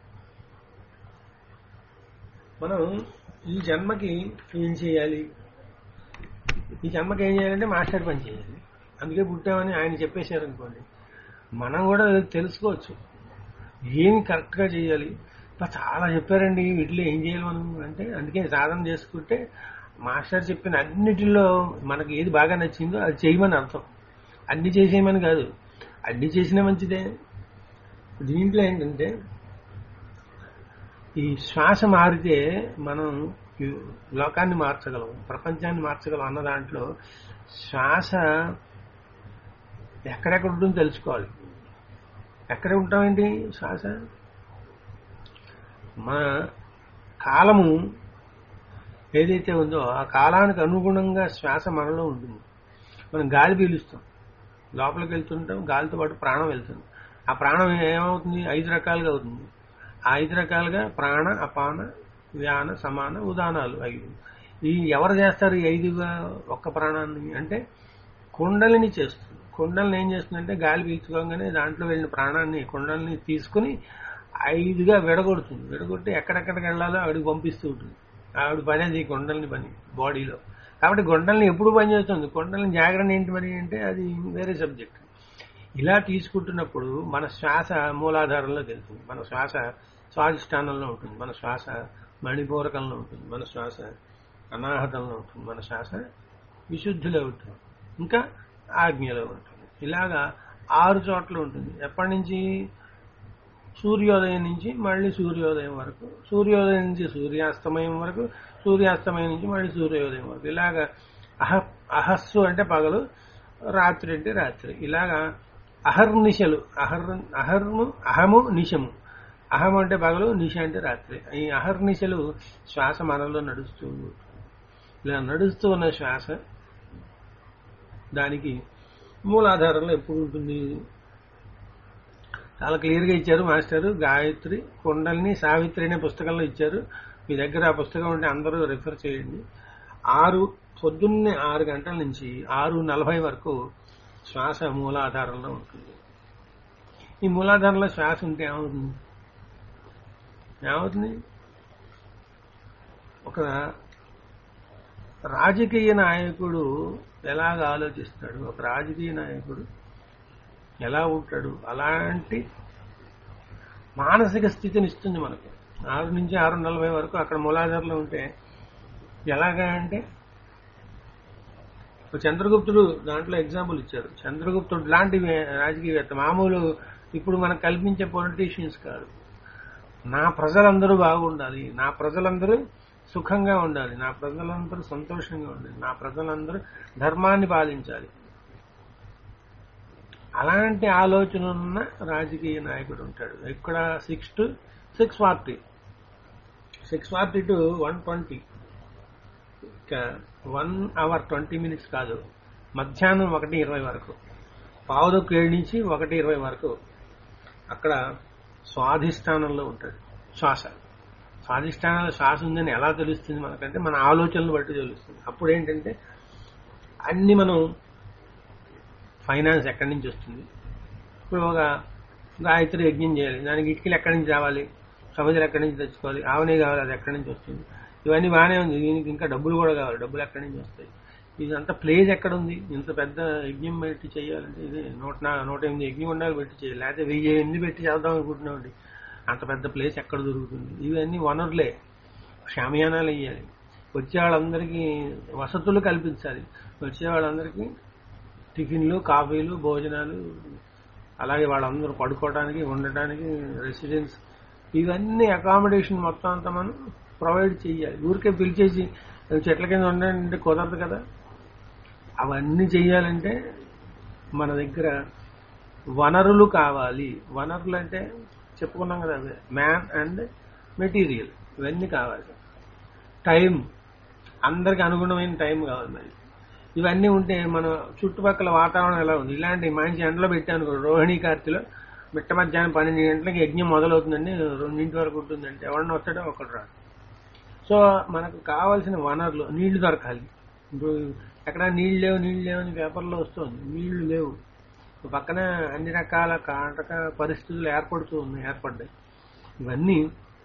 మనం ఈ జన్మకి ఏం చేయాలి ఈ జన్మకి ఏం చేయాలంటే మాస్టర్ పని చేయాలి అందుకే పుట్టామని ఆయన చెప్పేశారు అనుకోండి మనం కూడా తెలుసుకోవచ్చు ఏమి కరెక్ట్గా చేయాలి అబ్బా, చాలా చెప్పారండి వీటిలో ఏం చేయాలి మనం అంటే అందుకే సాధన చేసుకుంటే మాస్టర్ చెప్పిన అన్నిటిలో మనకి ఏది బాగా నచ్చిందో అది చేయమని అర్థం అన్ని చేసేయమని కాదు అన్ని చేసినా మంచిదే దీంట్లో ఏంటంటే ఈ శ్వాస మారితే మనం ఈ లోకాన్ని మార్చగలం ప్రపంచాన్ని మార్చగలం అన్న దాంట్లో శ్వాస ఎక్కడెక్కడ ఉంటుందో తెలుసుకోవాలి ఎక్కడ ఉంటామేంటి శ్వాస మన కాలము ఏదైతే ఉందో ఆ కాలానికి అనుగుణంగా శ్వాస మనలో ఉంటుంది మనం గాలి పీలుస్తాం లోపలికి వెళ్తుంటాం గాలితో పాటు ప్రాణం వెళ్తుంది ఆ ప్రాణం ఏమవుతుంది ఐదు రకాలుగా అవుతుంది ఆ ఐదు రకాలుగా ప్రాణ అపాన వ్యాన సమాన ఉదానాలు ఐదు ఈ ఎవరు చేస్తారు ఈ ఐదుగా ఒక్క ప్రాణాన్ని అంటే కుండలిని చేస్తుంది కుండలిని ఏం చేస్తుందంటే గాలి పీల్చుకోగానే దాంట్లో వెళ్ళిన ప్రాణాన్ని కుండలిని తీసుకుని ఐదుగా విడగొడుతుంది విడగొట్టి ఎక్కడెక్కడికి వెళ్ళాలో ఆవిడకి పంపిస్తూ ఉంటుంది ఆవిడ పని అది కుండలిని పని బాడీలో కాబట్టి గుండెల్ని ఎప్పుడు పనిచేస్తుంది గుండెల్ని జాగ్రత్త ఏంటి మరి అంటే అది వేరే సబ్జెక్ట్ ఇలా తీసుకుంటున్నప్పుడు మన శ్వాస మూలాధారంలోకి వెళ్తుంది మన శ్వాస స్వాధిష్టానంలో ఉంటుంది మన శ్వాస మణిపూరకంలో ఉంటుంది మన శ్వాస అనాహతంలో ఉంటుంది మన శ్వాస విశుద్ధిలో ఉంటుంది ఇంకా ఆజ్ఞలో ఉంటుంది ఇలాగా ఆరు చోట్ల ఉంటుంది ఎప్పటి నుంచి సూర్యోదయం నుంచి మళ్ళీ సూర్యోదయం వరకు సూర్యోదయం నుంచి సూర్యాస్తమయం వరకు సూర్యాస్తమయం నుంచి మళ్ళీ సూర్యోదయం వరకు ఇలాగా అహ అహస్సు అంటే పగలు రాత్రి అంటే రాత్రి ఇలాగా అహర్నిశలు అహర్ అహర్ము అహము నిశము అహం అంటే పగలు నిశ అంటే రాత్రి ఈ అహర్నిశలు శ్వాస మనలో నడుస్తూ ఉంటుంది. ఇలా నడుస్తూ ఉన్న శ్వాస దానికి మూలాధారంలో ఎప్పుడు ఉంటుంది చాలా క్లియర్గా ఇచ్చారు మాస్టర్ గాయత్రి కుండల్ని సావిత్రి అనే పుస్తకంలో ఇచ్చారు మీ దగ్గర ఆ పుస్తకం ఉంటే అందరూ రిఫర్ చేయండి ఆరు పొద్దున్నే ఆరు గంటల నుంచి ఆరు నలభై వరకు శ్వాస మూలాధారంలో ఉంటుంది ఈ మూలాధారంలో శ్వాస ఉంటే ఏమవుతుంది ఏమవుతుంది ఒక రాజకీయ నాయకుడు ఎలాగ ఆలోచిస్తాడు ఒక రాజకీయ నాయకుడు ఎలా ఉంటాడు అలాంటి మానసిక స్థితిని ఇస్తుంది మనకు ఆరు నుంచి ఆరు నలభై వరకు అక్కడ మూలాధారలో ఉంటే ఎలాగా అంటే ఇప్పుడు చంద్రగుప్తుడు దాంట్లో ఎగ్జాంపుల్ ఇచ్చారు చంద్రగుప్తుడు లాంటి వే- రాజకీయవేత్త మామూలు ఇప్పుడు మనకు కల్పించే పొలిటీషియన్స్ కాదు నా ప్రజలందరూ బాగుండాలి నా ప్రజలందరూ సుఖంగా ఉండాలి నా ప్రజలందరూ సంతోషంగా ఉండాలి నా ప్రజలందరూ ధర్మాన్ని పాలించాలి అలాంటి ఆలోచన ఉన్న రాజకీయ నాయకుడు ఉంటాడు ఇక్కడ six to six forty six forty two one twenty one hour twenty minutes కాదు మధ్యాహ్నం ఒకటి ఇరవై వరకు పావుదొక్కు ఏడు నుంచి ఒకటి ఇరవై వరకు అక్కడ స్వాధిష్టానంలో ఉంటుంది శ్వాస స్వాధిష్టానంలో శ్వాస ఉందని ఎలా తెలుస్తుంది మనకంటే మన ఆలోచనలు బట్టి తెలుస్తుంది అప్పుడు ఏంటంటే అన్ని మనం ఫైనాన్స్ ఎక్కడి నుంచి వస్తుంది ఇప్పుడు ఒక గాయత్రి యజ్ఞం చేయాలి దానికి ఇటుకలు ఎక్కడి నుంచి రావాలి సముద్రం ఎక్కడి నుంచి తెచ్చుకోవాలి ఆవనే కావాలి అది ఎక్కడి నుంచి వస్తుంది ఇవన్నీ బాగానే ఉంది దీనికి ఇంకా డబ్బులు కూడా కావాలి డబ్బులు ఎక్కడి నుంచి వస్తాయి ఇదంతా ప్లేస్ ఎక్కడ ఉంది ఇంత పెద్ద యజ్ఞం పెట్టి చేయాలంటే ఇది నూట నా- నూట ఎనిమిది యజ్ఞం ఉండాలి పెట్టి చేయాలి లేకపోతే వెయ్యి ఎనిమిది పెట్టి చేద్దాం అనుకుంటున్నామండి అంత పెద్ద ప్లేస్ ఎక్కడ దొరుకుతుంది ఇవన్నీ వనరులే షామియానాలు వేయాలి వచ్చే వాళ్ళందరికీ వసతులు కల్పించాలి వచ్చే వాళ్ళందరికీ టిఫిన్లు కాఫీలు భోజనాలు అలాగే వాళ్ళందరూ పడుకోవడానికి ఉండటానికి రెసిడెన్స్ ఇవన్నీ అకామిడేషన్ మొత్తం అంతా మనం ప్రొవైడ్ చేయాలి ఊరికే పిలిచేసి చెట్ల కింద ఉండండి కుదరదు కదా అవన్నీ చెయ్యాలంటే మన దగ్గర వనరులు కావాలి వనరులు అంటే చెప్పుకున్నాం కదా అదే మ్యాన్ అండ్ మెటీరియల్ ఇవన్నీ కావాలి టైం అందరికి అనుగుణమైన టైం కావాలి మరి ఇవన్నీ ఉంటే మన చుట్టుపక్కల వాతావరణం ఎలా ఉంది ఇలాంటి మంచి ఎండలో పెట్టాను రోహిణి కార్తీలో మిట్ట మధ్యాహ్నం పన్నెండు గంటలకి యజ్ఞం మొదలవుతుందండి రెండింటి వరకు ఉంటుందంటే ఎవరన్నా వస్తాడో ఒకటి రాడు సో మనకు కావాల్సిన వనరులు నీళ్లు దొరకాలి ఇప్పుడు ఎక్కడ నీళ్లు లేవు నీళ్లు లేవు అని పేపర్లో వస్తుంది నీళ్లు లేవు పక్కన అన్ని రకాల కాటక పరిస్థితులు ఏర్పడుతూ ఉన్నాయి ఏర్పడ్డాయి ఇవన్నీ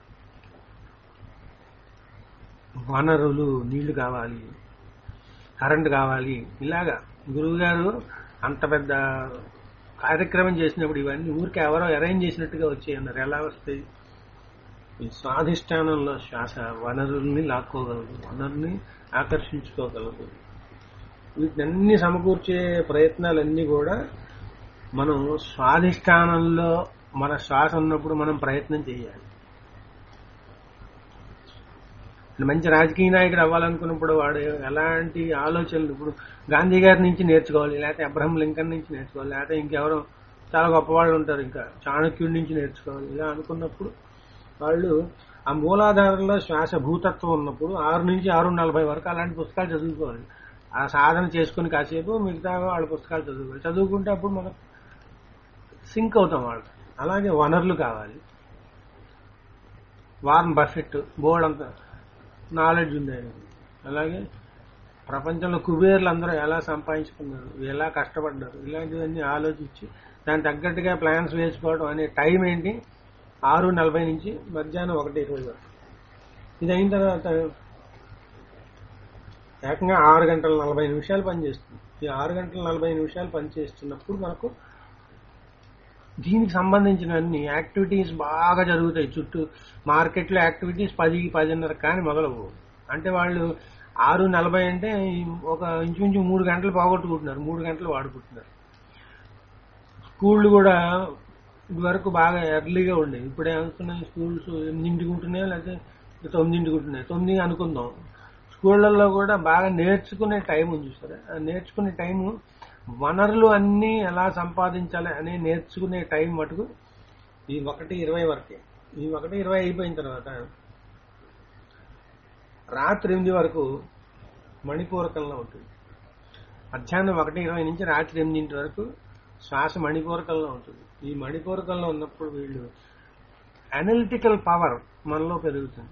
వనరులు నీళ్లు కావాలి కరెంట్ కావాలి ఇలాగా గురువు గారు అంత పెద్ద కార్యక్రమం చేసినప్పుడు ఇవన్నీ ఊరికి ఎవరో అరేంజ్ చేసినట్టుగా వచ్చాయి అన్నారు ఎలా వస్తాయి ఈ స్వాధిష్టానంలో శ్వాస వనరుల్ని లాక్కోగలదు వనరుని ఆకర్షించుకోగలదు వీటినన్ని సమకూర్చే ప్రయత్నాలన్నీ కూడా మనం స్వాధిష్టానంలో మన శ్వాస ఉన్నప్పుడు మనం ప్రయత్నం చేయాలి మంచి రాజకీయ నాయకుడు అవ్వాలనుకున్నప్పుడు వాడు ఎలాంటి ఆలోచనలు ఇప్పుడు గాంధీ గారి నుంచి నేర్చుకోవాలి లేకపోతే అబ్రహం లింకన్ నుంచి నేర్చుకోవాలి లేకపోతే ఇంకెవరో చాలా గొప్పవాళ్ళు ఉంటారు ఇంకా చాణక్యుడి నుంచి నేర్చుకోవాలి ఇలా అనుకున్నప్పుడు వాళ్ళు ఆ మూలాధారంలో శ్వాస భూతత్వం ఉన్నప్పుడు ఆరు నుంచి ఆరు నలభై వరకు అలాంటి పుస్తకాలు చదువుకోవాలి ఆ సాధన చేసుకుని కాసేపు మిగతా వాళ్ళ పుస్తకాలు చదువుకోవాలి చదువుకుంటే అప్పుడు మనం సింక్ అవుతాం వాళ్ళు అలాగే వనరులు కావాలి వార్న్ బఫెట్ బోర్డ్ అంతా నాలెడ్జ్ ఉంది ఆయనకి అలాగే ప్రపంచంలో కుబేర్లు అందరూ ఎలా సంపాదించుకున్నారు ఎలా కష్టపడ్డారు ఇలాంటివన్నీ ఆలోచించి దానికి తగ్గట్టుగా ప్లాన్స్ వేసుకోవడం అనే టైం ఏంటి ఆరు నలభై నుంచి మధ్యాహ్నం ఒకటి ఇరవై వరకు ఇది అయిన తర్వాత ఏకంగా ఆరు గంటల నలభై నిమిషాలు పనిచేస్తుంది ఈ ఆరు గంటల నలభై నిమిషాలు పనిచేస్తున్నప్పుడు మనకు దీనికి సంబంధించిన అన్ని యాక్టివిటీస్ బాగా జరుగుతాయి చుట్టూ మార్కెట్లో యాక్టివిటీస్ పది పదిన్నర కానీ మొదలవు అంటే వాళ్ళు ఆరు నలభై అంటే ఒక ఇంచుమించు మూడు గంటలు పోగొట్టుకుంటున్నారు మూడు గంటలు వాడుకుంటున్నారు స్కూళ్ళు కూడా ఇదివరకు బాగా ఎర్లీగా ఉండేవి ఇప్పుడు ఏమవుతున్నాయి స్కూల్స్ ఎనిమిదింటికి ఉంటున్నాయి లేకపోతే తొమ్మిదింటికి ఉంటున్నాయి తొమ్మిది అనుకుందాం స్కూళ్ళల్లో కూడా బాగా నేర్చుకునే టైం ఉంది చూసారా ఆ నేర్చుకునే టైము వనరులు అన్నీ ఎలా సంపాదించాలి అని నేర్చుకునే టైం మటుకు ఈ ఒకటి ఇరవై వరకే ఈ ఒకటి ఇరవై అయిపోయిన తర్వాత రాత్రి ఎనిమిది వరకు మణిపూరకంలో ఉంటుంది మధ్యాహ్నం ఒకటి ఇరవై నుంచి రాత్రి ఎనిమిదింటి వరకు శ్వాస మణిపూరకంలో ఉంటుంది ఈ మణిపూరకంలో ఉన్నప్పుడు వీళ్ళు అనలిటికల్ పవర్ మనలో పెరుగుతుంది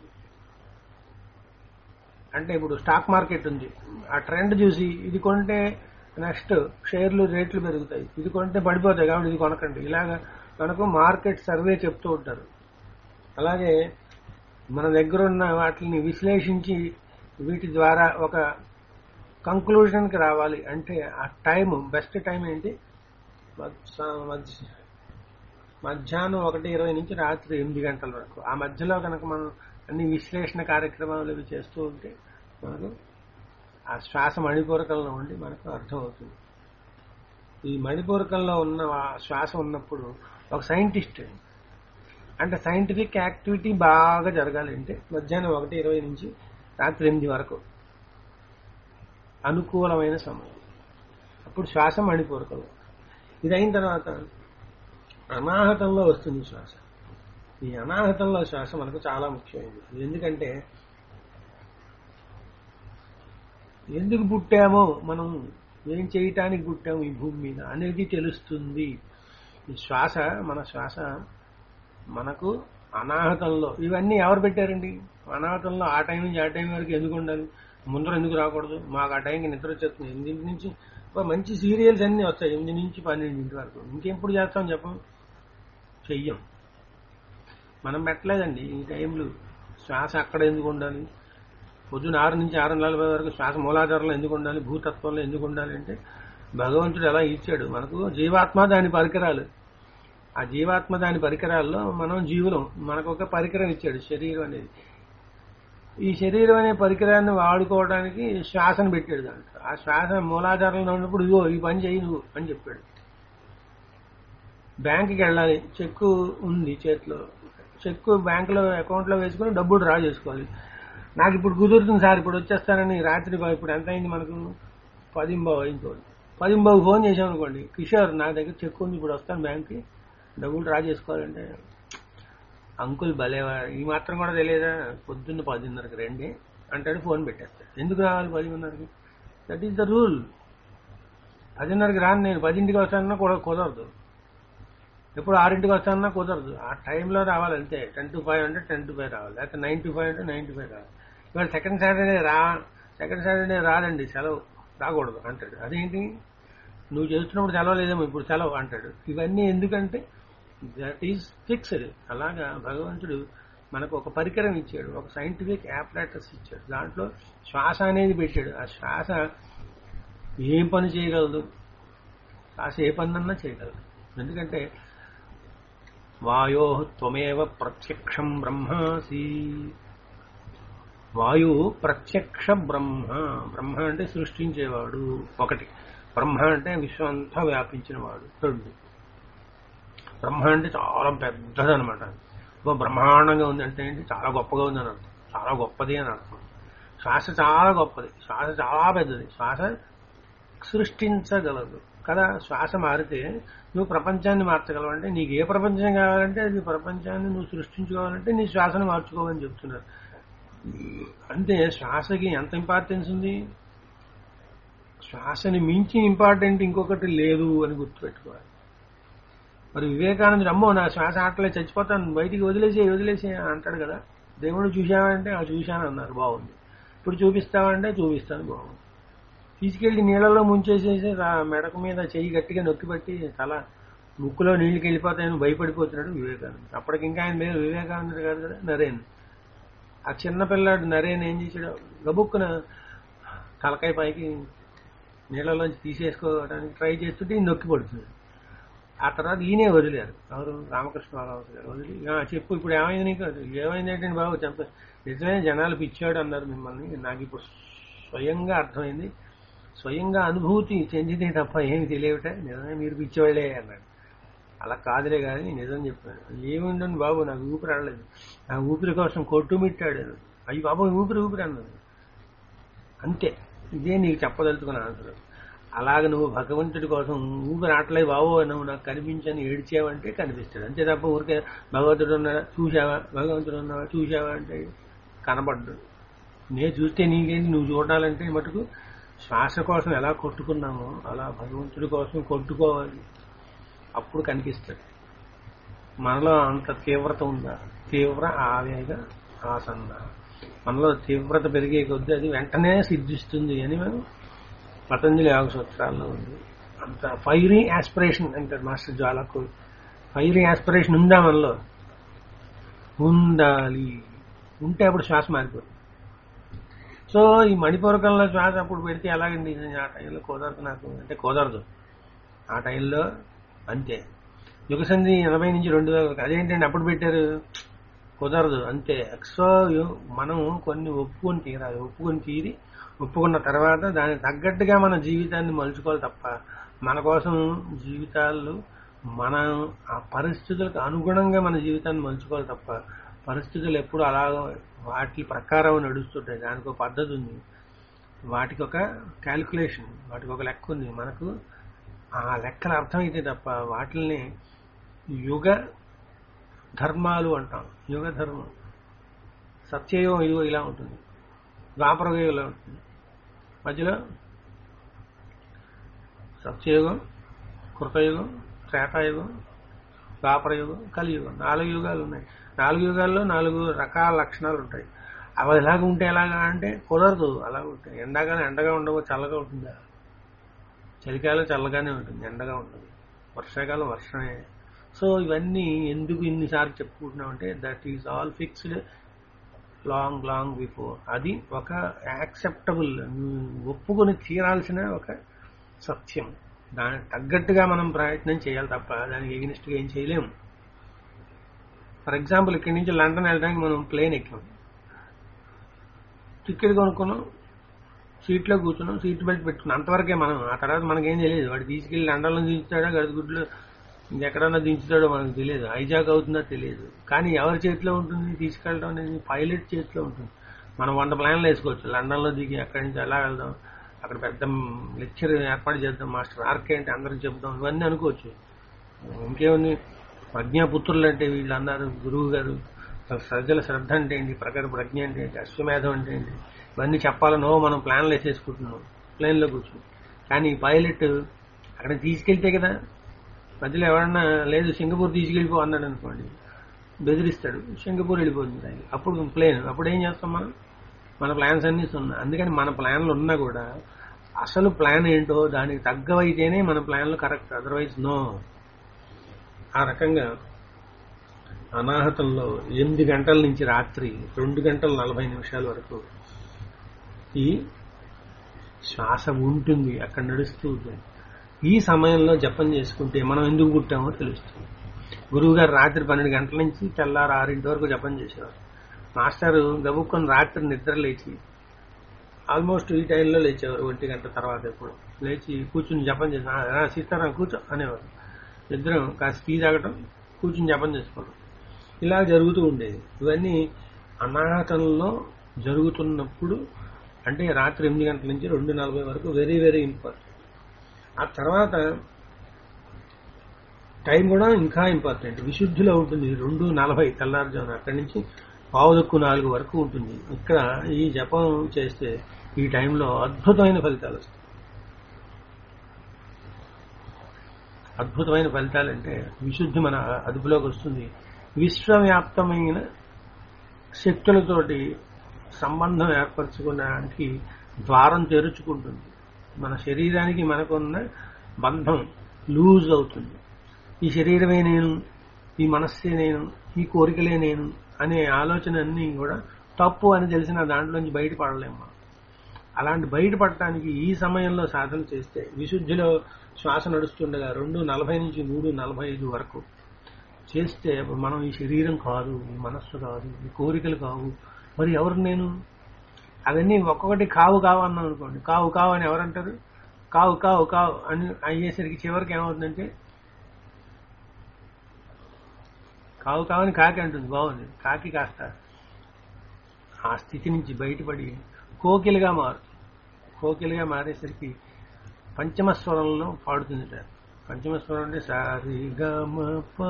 అంటే ఇప్పుడు స్టాక్ మార్కెట్ ఉంది ఆ ట్రెండ్ చూసి ఇది కొంటే నెక్స్ట్ షేర్లు రేట్లు పెరుగుతాయి ఇది కొంటే పడిపోతాయి కాబట్టి ఇది కొనకండి ఇలాగా మనకు మార్కెట్ సర్వే చెప్తూ ఉంటారు అలాగే మన దగ్గర ఉన్న వాటిని విశ్లేషించి వీటి ద్వారా ఒక కంక్లూజన్కి రావాలి అంటే ఆ టైం బెస్ట్ టైం ఏంటి మధ్య- మధ్య- మధ్యాహ్నం ఒకటి ఇరవై నుంచి రాత్రి ఎనిమిది గంటల వరకు ఆ మధ్యలో కనుక మనం అన్ని విశ్లేషణ కార్యక్రమాలు ఇవి చేస్తూ ఉంటే మనకు ఆ శ్వాస మణిపూరకంలో ఉండి మనకు అర్థమవుతుంది ఈ మణిపూరకంలో ఉన్న ఆ శ్వాస ఉన్నప్పుడు ఒక సైంటిస్ట్ అంటే సైంటిఫిక్ యాక్టివిటీ బాగా జరగాలి అంటే మధ్యాహ్నం ఒకటి ఇరవై నుంచి రాత్రి ఎనిమిది వరకు అనుకూలమైన సమయం అప్పుడు శ్వాస మణిపూరకంలో ఇది అయిన తర్వాత అనాహతంలో వస్తుంది శ్వాస ఈ అనాహతంలో శ్వాస మనకు చాలా ముఖ్యమైనది ఎందుకంటే ఎందుకు పుట్టామో మనం ఏం చేయటానికి పుట్టాము ఈ భూమి మీద అనేది తెలుస్తుంది ఈ శ్వాస మన శ్వాస మనకు అనాహతంలో ఇవన్నీ ఎవరు పెట్టారండి అనాహతంలో ఆ టైం నుంచి ఆ టైం వరకు ఎందుకు ఉండాలి ముందర ఎందుకు రాకూడదు మాకు ఆ టైంకి నిద్ర వచ్చేస్తుంది ఎనిమిది నుంచి ఒక మంచి సీరియల్స్ అన్నీ వస్తాయి ఎనిమిది నుంచి పన్నెండింటి వరకు ఇంకెప్పుడు చేస్తాం చెప్పం చెయ్యం మనం పెట్టలేదండి ఈ టైంలో శ్వాస అక్కడ ఎందుకు ఉండాలి పొద్దున ఆరు నుంచి ఆరు నలభై వరకు శ్వాస మూలాధారంలో ఎందుకు ఉండాలి భూతత్వంలో ఎందుకు ఉండాలి అంటే భగవంతుడు ఎలా ఇచ్చాడు మనకు జీవాత్మ దాని పరికరాలు ఆ జీవాత్మ దాని పరికరాల్లో మనం జీవులం మనకు ఒక పరికరం ఇచ్చాడు శరీరం అనేది ఈ శరీరం అనే పరికరాన్ని వాడుకోవడానికి శ్వాసను పెట్టాడు దాంట్లో ఆ శ్వాస మూలాధారంలో ఉన్నప్పుడు ఇదిగో ఈ పని చేయి నువ్వు అని చెప్పాడు బ్యాంకుకి వెళ్ళాలి చెక్కు ఉంది చేతిలో చెక్కు బ్యాంకులో అకౌంట్లో వేసుకొని డబ్బులు డ్రా చేసుకోవాలి నాకు ఇప్పుడు కుదురుతుంది సార్ ఇప్పుడు వచ్చేస్తానని రాత్రి బా- ఇప్పుడు ఎంత అయింది మనకు పదింబావు అయింది పదింబావు ఫోన్ చేసాం అనుకోండి కిషోర్ నా దగ్గర చెక్కు ఉంది ఇప్పుడు వస్తాను బ్యాంక్కి డబ్బులు డ్రా చేసుకోవాలంటే అంకుల్ భలేవా ఈ మాత్రం కూడా తెలియదా పొద్దున్న పదిన్నరకి రండి అంటాడు ఫోన్ పెట్టేస్తాడు ఎందుకు రావాలి పదిన్నరకి దట్ ఈస్ ద రూల్ పదిన్నరకి రాను నేను పదింటికి వస్తానన్నా కూడా కుదరదు ఎప్పుడు ఆరింటికి వస్తానన్నా కుదరదు ఆ టైంలో రావాలి అంతే టెన్ టు ఫైవ్ అంటే టెన్ టు ఫైవ్ రావాలి లేకపోతే నైన్ టు ఫైవ్ అంటే నైన్ టు ఫైవ్ రావాలి ఇవాళ సెకండ్ సాటర్డే రా సెకండ్ సాటర్డే రాదండి సెలవు రాకూడదు అంటాడు అదేంటి నువ్వు చేస్తున్నప్పుడు సెలవు లేదేమో ఇప్పుడు సెలవు అంటాడు ఇవన్నీ ఎందుకంటే దట్ ఈజ్ ఫిక్స్డ్ అలాగా భగవంతుడు మనకు ఒక పరికరం ఇచ్చాడు ఒక సైంటిఫిక్ యాప్రాటస్ ఇచ్చాడు దాంట్లో శ్వాస అనేది పెట్టాడు ఆ శ్వాస ఏం పని చేయగలదు శ్వాస ఏ పని అన్నా చేయగలదు ఎందుకంటే వాయో త్వమేవ ప్రత్యక్షం బ్రహ్మాసి వాయువు ప్రత్యక్ష బ్రహ్మ బ్రహ్మ అంటే సృష్టించేవాడు ఒకటి బ్రహ్మ అంటే విశ్వం అంతా వ్యాపించినవాడు రెండు బ్రహ్మ అంటే చాలా పెద్దదనమాట ఓ బ్రహ్మాండంగా ఉంది అంటే ఏంటి చాలా గొప్పగా ఉంది అని అర్థం చాలా గొప్పది అని అర్థం శ్వాస చాలా గొప్పది శ్వాస చాలా పెద్దది శ్వాస సృష్టించగలదు కదా శ్వాస మారితే నువ్వు ప్రపంచాన్ని మార్చగలవు అంటే నీకు ఏ ప్రపంచం కావాలంటే అది ప్రపంచాన్ని నువ్వు సృష్టించుకోవాలంటే నీ శ్వాసను మార్చుకోవని చెప్తున్నారు అంటే శ్వాసకి ఎంత ఇంపార్టెన్స్ ఉంది శ్వాసని మించి ఇంపార్టెంట్ ఇంకొకటి లేదు అని గుర్తుపెట్టుకోవాలి మరి వివేకానందుడు అమ్మో నా శ్వాస ఆటలే చచ్చిపోతాను బయటికి వదిలేసే వదిలేసే అంటాడు కదా దేవుడు చూశావంటే ఆ చూశాను అన్నారు బాగుంది ఇప్పుడు చూపిస్తావంటే చూపిస్తాను బాగుంది తీసుకెళ్లి నీళ్ళలో ముంచేసేసి రా- మెడక మీద చెయ్యి గట్టిగా నొక్కిపెట్టి తల ముక్కులో నీళ్ళకి వెళ్ళిపోతాయని భయపడిపోతున్నాడు వివేకానందుడు అప్పటికి ఇంకా ఆయన పేరు వివేకానందుడు కాదు కదా నరేన్ ఆ చిన్న పిల్లాడు నరేన్ ఏం చేశాడు గబుక్కున తలకాయ పైకి నీళ్ళలోంచి తీసేసుకోవడానికి ట్రై చేస్తుంటే ఈయన నొక్కి పడుతుంది ఆ తర్వాత ఈయనే వదిలేరు ఎవరు రామకృష్ణ బాలరావు గారు వదిలి "ఆ, చెప్పు ఇప్పుడు ఏమైంది నీకు ఏమైంది ఏంటంటే బాబు చెప్ప నిజమే జనాలు పిచ్చాడు అన్నారు మిమ్మల్ని నాకు ఇప్పుడు స్వయంగా అర్థమైంది స్వయంగా అనుభూతి చెందితే తప్ప ఏమి తెలియట నిజమే మీరు పిచ్చివాళ్ళే అన్నాడు అలా కాదులే కానీ నిజం చెప్పాడు ఏముందని బాబు నాకు ఊపిరి ఆడలేదు నా ఊపిరి కోసం కొట్టుమిట్టాడు అయ్యి బాబు ఊపిరి ఊపిరి అన్నది అంతే ఇదే నీకు చెప్పదలుచుకున్న ఆన్సర్ అలాగ నువ్వు భగవంతుడి కోసం ఊపిరి ఆటలేదు బాబు నువ్వు నాకు కనిపించని ఏడ్చావంటే కనిపిస్తాడు అంతే తప్ప ఊరికే భగవంతుడు ఉన్నాడా చూసావా భగవంతుడు ఉన్నావా చూసావా అంటే కనబడ్డు నేను చూస్తే నీకేంటి నువ్వు చూడాలంటే మటుకు శ్వాస కోసం ఎలా కొట్టుకున్నామో అలా భగవంతుడి కోసం కొట్టుకోవాలి అప్పుడు కనిపిస్తాడు మనలో అంత తీవ్రత ఉందా తీవ్ర ఆవేగ ఆసన్న మనలో తీవ్రత పెరిగే కొద్దీ అది వెంటనే సిద్ధిస్తుంది అని మేము పతంజలి యోగ సూత్రాల్లో ఉంది అంత ఫైరీ యాస్పిరేషన్ అంటారు మాస్టర్ జ్వాలకు ఫైరీ యాస్పిరేషన్ ఉందా మనలో ఉండాలి ఉంటే అప్పుడు శ్వాస మారిపోతుంది సో ఈ మణిపూరకంలో శ్వాస అప్పుడు పెడితే ఎలాగండి ఆ టైంలో కుదరదు నాకు అంటే కుదరదు ఆ టైంలో అంతే యుగ సంధి ఎనభై నుంచి రెండు వేల అదేంటండి అప్పుడు పెట్టారు కుదరదు అంతే సో మనం కొన్ని ఒప్పుకొని తీరాలి ఒప్పుకొని తీరి ఒప్పుకున్న తర్వాత దానికి తగ్గట్టుగా మన జీవితాన్ని మలుచుకోవాలి తప్ప మన కోసం జీవితాలు మన ఆ పరిస్థితులకు అనుగుణంగా మన జీవితాన్ని మలుచుకోవాలి తప్ప పరిస్థితులు ఎప్పుడు అలా వాటి ప్రకారం నడుస్తుంటాయి దానికి ఒక పద్ధతి ఉంది వాటికి ఒక క్యాలిక్యులేషన్ వాటికి ఒక లెక్క ఉంది మనకు ఆ లెక్కలు అర్థమైతే తప్ప వాటిల్ని యుగ ధర్మాలు అంటాం యుగ ధర్మం సత్యయుగం ఇదిగో ఇలా ఉంటుంది ద్వాపరయుగం ఇలా ఉంటుంది మధ్యలో సత్యయుగం కృతయుగం త్రేతాయుగం ద్వాపరయుగం కలియుగం నాలుగు యుగాలు ఉన్నాయి నాలుగు యుగాల్లో నాలుగు రకాల లక్షణాలు ఉంటాయి అవి ఎలాగ ఉంటే ఎలాగా అంటే కుదరదు అలా ఉంటాయి ఎండాకాలం ఎండగా ఉండవు చల్లగా ఉంటుందా చలికాలం చల్లగానే ఉంటుంది ఎండగా ఉంటుంది వర్షాకాలం వర్షమే సో ఇవన్నీ ఎందుకు ఇన్నిసార్లు చెప్పుకుంటున్నాం అంటే that is all fixed long long before అది ఒక యాక్సెప్టబుల్ ఒప్పుకొని తీరాల్సిన ఒక సత్యం దానికి తగ్గట్టుగా మనం ప్రయత్నం చేయాలి తప్ప దానికి ఎగ్నిస్ట్గా ఏం చేయలేము ఫర్ ఎగ్జాంపుల్ ఇక్కడి నుంచి లండన్ వెళ్ళడానికి మనం ప్లేన్ ఎక్కాం టికెట్ కొనుక్కున్నాం సీట్లో కూర్చున్నాం సీట్ బెల్ట్ పెట్టుకున్నాం అంతవరకే మనం ఆ తర్వాత మనకేం తెలియదు వాడు తీసుకెళ్లి లండన్లో దించుతాడా గడిగుడ్లు ఇంకెక్కడన్నా దించుతాడో మనకు తెలియదు హైజాక్ అవుతుందో తెలియదు కానీ ఎవరి చేతిలో ఉంటుంది తీసుకెళ్ళడం అనేది పైలట్ చేతిలో ఉంటుంది మనం వంద ప్లాన్లు వేసుకోవచ్చు లండన్లో దిగి అక్కడి నుంచి ఎలా వెళ్దాం అక్కడ పెద్ద లెక్చర్ ఏర్పాటు చేద్దాం మాస్టర్ ఆర్కే అంటే అందరికి చెప్దాం ఇవన్నీ అనుకోవచ్చు ఇంకేముంది ప్రజ్ఞాపుత్రులు అంటే వీళ్ళు అన్నారు గురువు గారు ప్రజల శ్రద్ధ అంటే ఏంటి ప్రకార ప్రజ్ఞ అంటే ఏంటి అశ్వమేధం అంటే ఏంటి ఇవన్నీ చెప్పాలనో మనం ప్లాన్లు వేసేసుకుంటున్నాం ప్లేన్లో కూర్చుని కానీ పైలట్ అక్కడ తీసుకెళ్తే కదా మధ్యలో ఎవరన్నా లేదు సింగపూర్ తీసుకెళ్ళిపో అన్నాడు అనుకోండి బెదిరిస్తాడు సింగపూర్ వెళ్ళిపోతుంది రైలు అప్పుడు ప్లేన్ అప్పుడు ఏం చేస్తాం మనం మన ప్లాన్స్ అన్నీ సున్నా అందుకని మన ప్లాన్లు ఉన్నా కూడా అసలు ప్లాన్ ఏంటో దానికి తగ్గవైతేనే మన ప్లాన్లు కరెక్ట్ అదర్వైజ్ నో ఆ రకంగా అనాహతంలో ఎనిమిది గంటల నుంచి రాత్రి రెండు గంటల నలభై నిమిషాల వరకు ఈ శ్వాస ఉంటుంది అక్కడ నడుస్తూ ఉంటుంది ఈ సమయంలో జపం చేసుకుంటే మనం ఎందుకు పుట్టామో తెలుస్తుంది గురువు గారు రాత్రి పన్నెండు గంటల నుంచి తెల్లారు ఆరింటి వరకు జపం చేసేవారు మాస్టర్ గబుక్కొని రాత్రి నిద్ర లేచి ఆల్మోస్ట్ ఈ టైంలో లేచేవారు ఒంటి గంట తర్వాత ఎప్పుడు లేచి కూర్చుని జపం చేసి "ఆ, ఆ, సీతారాం కూర్చో అనేవారు ఇద్దరం కాస్త టీ తాగటం కూర్చుని జపం చేసుకోవడం ఇలా జరుగుతూ ఉండేది ఇవన్నీ అనాహతంలో జరుగుతున్నప్పుడు అంటే రాత్రి ఎనిమిది గంటల నుంచి రెండు నలభై వరకు వెరీ వెరీ ఇంపార్టెంట్ ఆ తర్వాత టైం కూడా ఇంకా ఇంపార్టెంట్ విశుద్ధిలో ఉంటుంది రెండు నలభై తెల్లారుజామున అక్కడి నుంచి పావుదక్కు నాలుగు వరకు ఉంటుంది ఇక్కడ ఈ జపం చేస్తే ఈ టైంలో అద్భుతమైన ఫలితాలు వస్తాయి అద్భుతమైన ఫలితాలు అంటే విశుద్ధి మన అదుపులోకి వస్తుంది విశ్వవ్యాప్తమైన శక్తులతోటి సంబంధం ఏర్పరచుకోవడానికి ద్వారం తెరుచుకుంటుంది మన శరీరానికి మనకున్న బంధం లూజ్ అవుతుంది ఈ శరీరమే నేను ఈ మనస్సే నేను ఈ కోరికలే నేను అనే ఆలోచన అన్నీ కూడా తప్పు అని తెలిసిన దాంట్లోంచి బయటపడలేము మనం అలాంటి బయటపడటానికి ఈ సమయంలో సాధన చేస్తే విశుద్ధిలో శ్వాస నడుస్తుండగా రెండు నలభై నుంచి మూడు నలభై ఐదు వరకు చేస్తే అప్పుడు మనం ఈ శరీరం కాదు ఈ మనస్సు కాదు ఈ కోరికలు కావు మరి ఎవరు నేను అవన్నీ ఒక్కొక్కటి కావు కావు అన్నాం అనుకోండి కావు కావు అని ఎవరంటారు కావు కావు కావు అని అయ్యేసరికి చివరికి ఏమవుతుందంటే కావు కావని కాకి అంటుంది బాగుంది కాకి కాస్త ఆ స్థితి నుంచి బయటపడి కోకిలుగా మారు కోకిలుగా మారేసరికి పంచమ స్వరంలో పాడుతుంది పంచమ స్వరం అంటే సారి గమ పా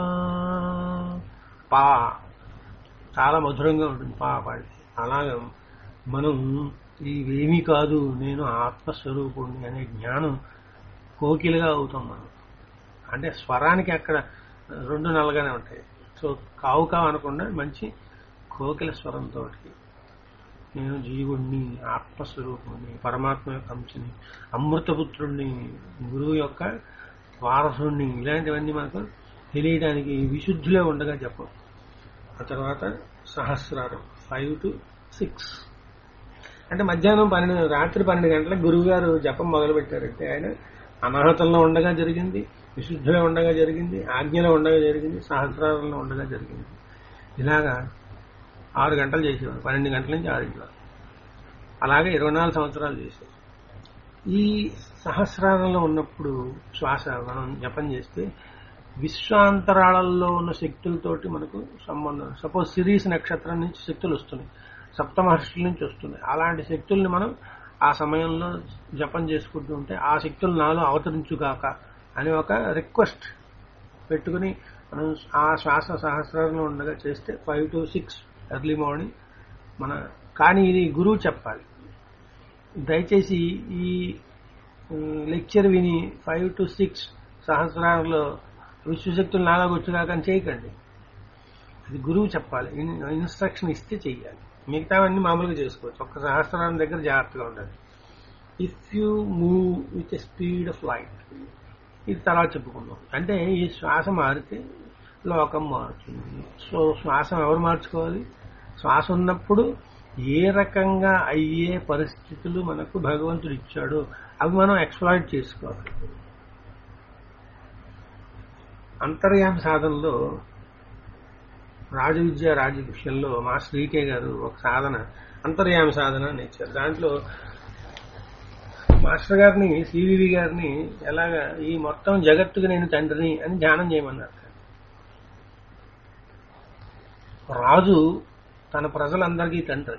పా చాలా మధురంగా ఉంటుంది పా పాడి అలాగా మనం ఇవేమీ కాదు నేను ఆత్మస్వరూపుణ్ణి అనే జ్ఞానం కోకిలుగా అవుతాం మనం అంటే స్వరానికి అక్కడ రెండు నల్లగానే ఉంటాయి సో కావు కావు అనకుండా మంచి కోకిల స్వరంతో నేను జీవుణ్ణి ఆత్మస్వరూపుణ్ణి పరమాత్మ యొక్క అంశని అమృతపుత్రుణ్ణి గురువు యొక్క వారసుణ్ణి ఇలాంటివన్నీ మనకు తెలియడానికి విశుద్ధిలో ఉండగా చెప్పం ఆ తర్వాత సహస్రారం ఫైవ్ టు సిక్స్ అంటే మధ్యాహ్నం పన్నెండు రాత్రి పన్నెండు గంటలకు గురువు గారు జపం మొదలు పెట్టారంటే ఆయన అనాహతంలో ఉండగా జరిగింది విశుద్ధిలో ఉండగా జరిగింది ఆజ్ఞలో ఉండగా జరిగింది సహస్రారంలో ఉండగా జరిగింది ఇలాగా ఆరు గంటలు చేసేవారు పన్నెండు గంటల నుంచి ఆరింటి వరకు అలాగే ఇరవై నాలుగు సంవత్సరాలు చేశారు ఈ సహస్రారంలో ఉన్నప్పుడు శ్వాస మనం జపం చేస్తే విశ్వాంతరాళల్లో ఉన్న శక్తులతోటి మనకు సంబంధం సపోజ్ సిరీస్ నక్షత్రం నుంచి శక్తులు వస్తున్నాయి సప్తమహర్షుల నుంచి వస్తున్నాయి అలాంటి శక్తుల్ని మనం ఆ సమయంలో జపం చేసుకుంటూ ఉంటే ఆ శక్తులు నాలో అవతరించుగాక అని ఒక రిక్వెస్ట్ పెట్టుకుని మనం ఆ శ్వాస సహస్రంలో ఉండగా చేస్తే five to six early morning మన కానీ ఇది గురువు చెప్పాలి దయచేసి ఈ లెక్చర్ విని ఫైవ్ టు సిక్స్ సహస్రాలలో విశ్వశక్తులు నాలుగు వచ్చుగాక అని చేయకండి అది గురువు చెప్పాలి ఇన్- ఇన్స్ట్రక్షన్ ఇస్తే చెయ్యాలి మిగతావన్నీ మామూలుగా చేసుకోవచ్చు ఒక్క సహస్రారం దగ్గర జాగ్రత్తగా ఉండాలి if you move with speed of light ఇది తర్వాత చెప్పుకుందాం అంటే ఈ శ్వాస మారితే లోకం మారుతుంది సో శ్వాస ఎవరు మార్చుకోవాలి శ్వాస ఉన్నప్పుడు ఏ రకంగా అయ్యే పరిస్థితులు మనకు భగవంతుడు ఇచ్చాడో అవి మనం ఎక్స్ప్లాయిట్ చేసుకోవాలి అంతర్యామ సాధనలో రాజవిద్య రాజవిషయంలో మా శ్రీకే గారు ఒక సాధన అంతర్యామ సాధన అని ఇచ్చారు దాంట్లో మాస్టర్ గారిని సివివి గారిని ఎలాగా ఈ మొత్తం జగత్తుకు నేను తండ్రిని అని ధ్యానం చేయమన్నారు రాజు తన ప్రజలందరికీ తండ్రి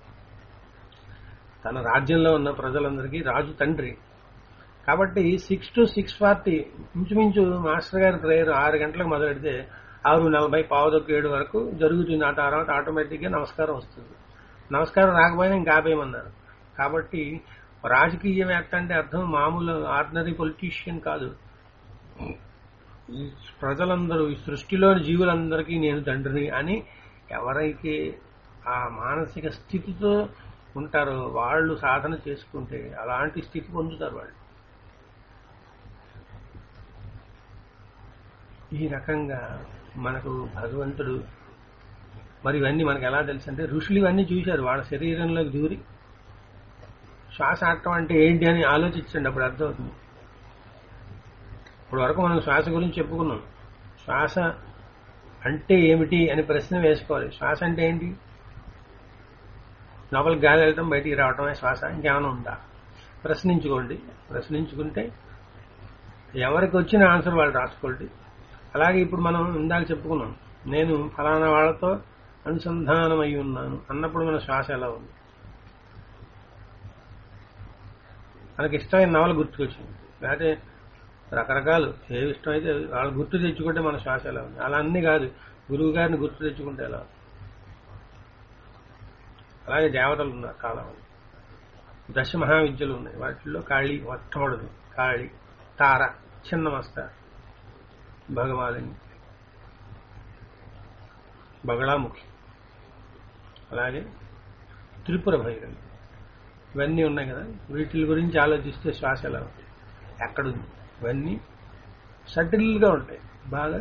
తన రాజ్యంలో ఉన్న ప్రజలందరికీ రాజు తండ్రి కాబట్టి సిక్స్ టు సిక్స్ ఫార్టీ ఇంచుమించు మాస్టర్ గారి ప్రేయర్ ఆరు గంటలకు మొదలెడితే ఆరు నలభై పావుదొక్క ఏడు వరకు జరుగుతుంది ఆ తర్వాత ఆటోమేటిక్గా నమస్కారం వస్తుంది నమస్కారం రాకపోయినా ఇంకా ఆపేయమన్నారు కాబట్టి రాజకీయవేత్త అంటే అర్థం మామూలు ఆర్డినరీ పొలిటీషియన్ కాదు ఈ ప్రజలందరూ ఈ సృష్టిలోని జీవులందరికీ నేను తండ్రిని అని ఎవరైతే ఆ మానసిక స్థితితో ఉంటారో వాళ్ళు సాధన చేసుకుంటే అలాంటి స్థితి పొందుతారు వాళ్ళు ఈ రకంగా మనకు భగవంతుడు మరి ఇవన్నీ మనకు ఎలా తెలుసు అంటే ఋషులు ఇవన్నీ చూశారు వాళ్ళ శరీరంలోకి దూరి శ్వాస ఆడటం అంటే ఏంటి అని ఆలోచించండి అప్పుడు అర్థమవుతుంది ఇప్పుడు వరకు మనం శ్వాస గురించి చెప్పుకున్నాం శ్వాస అంటే ఏమిటి అని ప్రశ్న వేసుకోవాలి శ్వాస అంటే ఏంటి లోపలికి గాలి వెళ్ళటం బయటికి రావటమే శ్వాస ఇంకేమైనా ఉందా ప్రశ్నించుకోండి ప్రశ్నించుకుంటే ఎవరికి వచ్చిన ఆన్సర్ వాళ్ళు రాసుకోండి అలాగే ఇప్పుడు మనం ఇందాక చెప్పుకున్నాం నేను ఫలానా వాళ్ళతో అనుసంధానమై ఉన్నాను అన్నప్పుడు మన శ్వాస ఎలా ఉంది మనకి ఇష్టమైన నవల గుర్తుకొచ్చింది లేకపోతే రకరకాలు ఏవి ఇష్టమైతే వాళ్ళు గుర్తు తెచ్చుకుంటే మన శ్వాస ఎలా ఉంది అలా అన్ని కాదు గురువు గారిని గుర్తు తెచ్చుకుంటే ఎలా ఉంది అలాగే దేవతలు ఉన్నారు చాలా మంది దశ మహావిద్యలు ఉన్నాయి వాటిల్లో కాళీ మొట్టమొదటి కాళీ తార చిన్న మస్త భగవాలిని బగళాముఖి అలాగే త్రిపుర భైరవి ఇవన్నీ ఉన్నాయి కదా వీటి గురించి ఆలోచిస్తే శ్వాస ఎలా ఉంది ఎక్కడుంది ఇవన్నీ సటిల్గా ఉంటాయి బాగా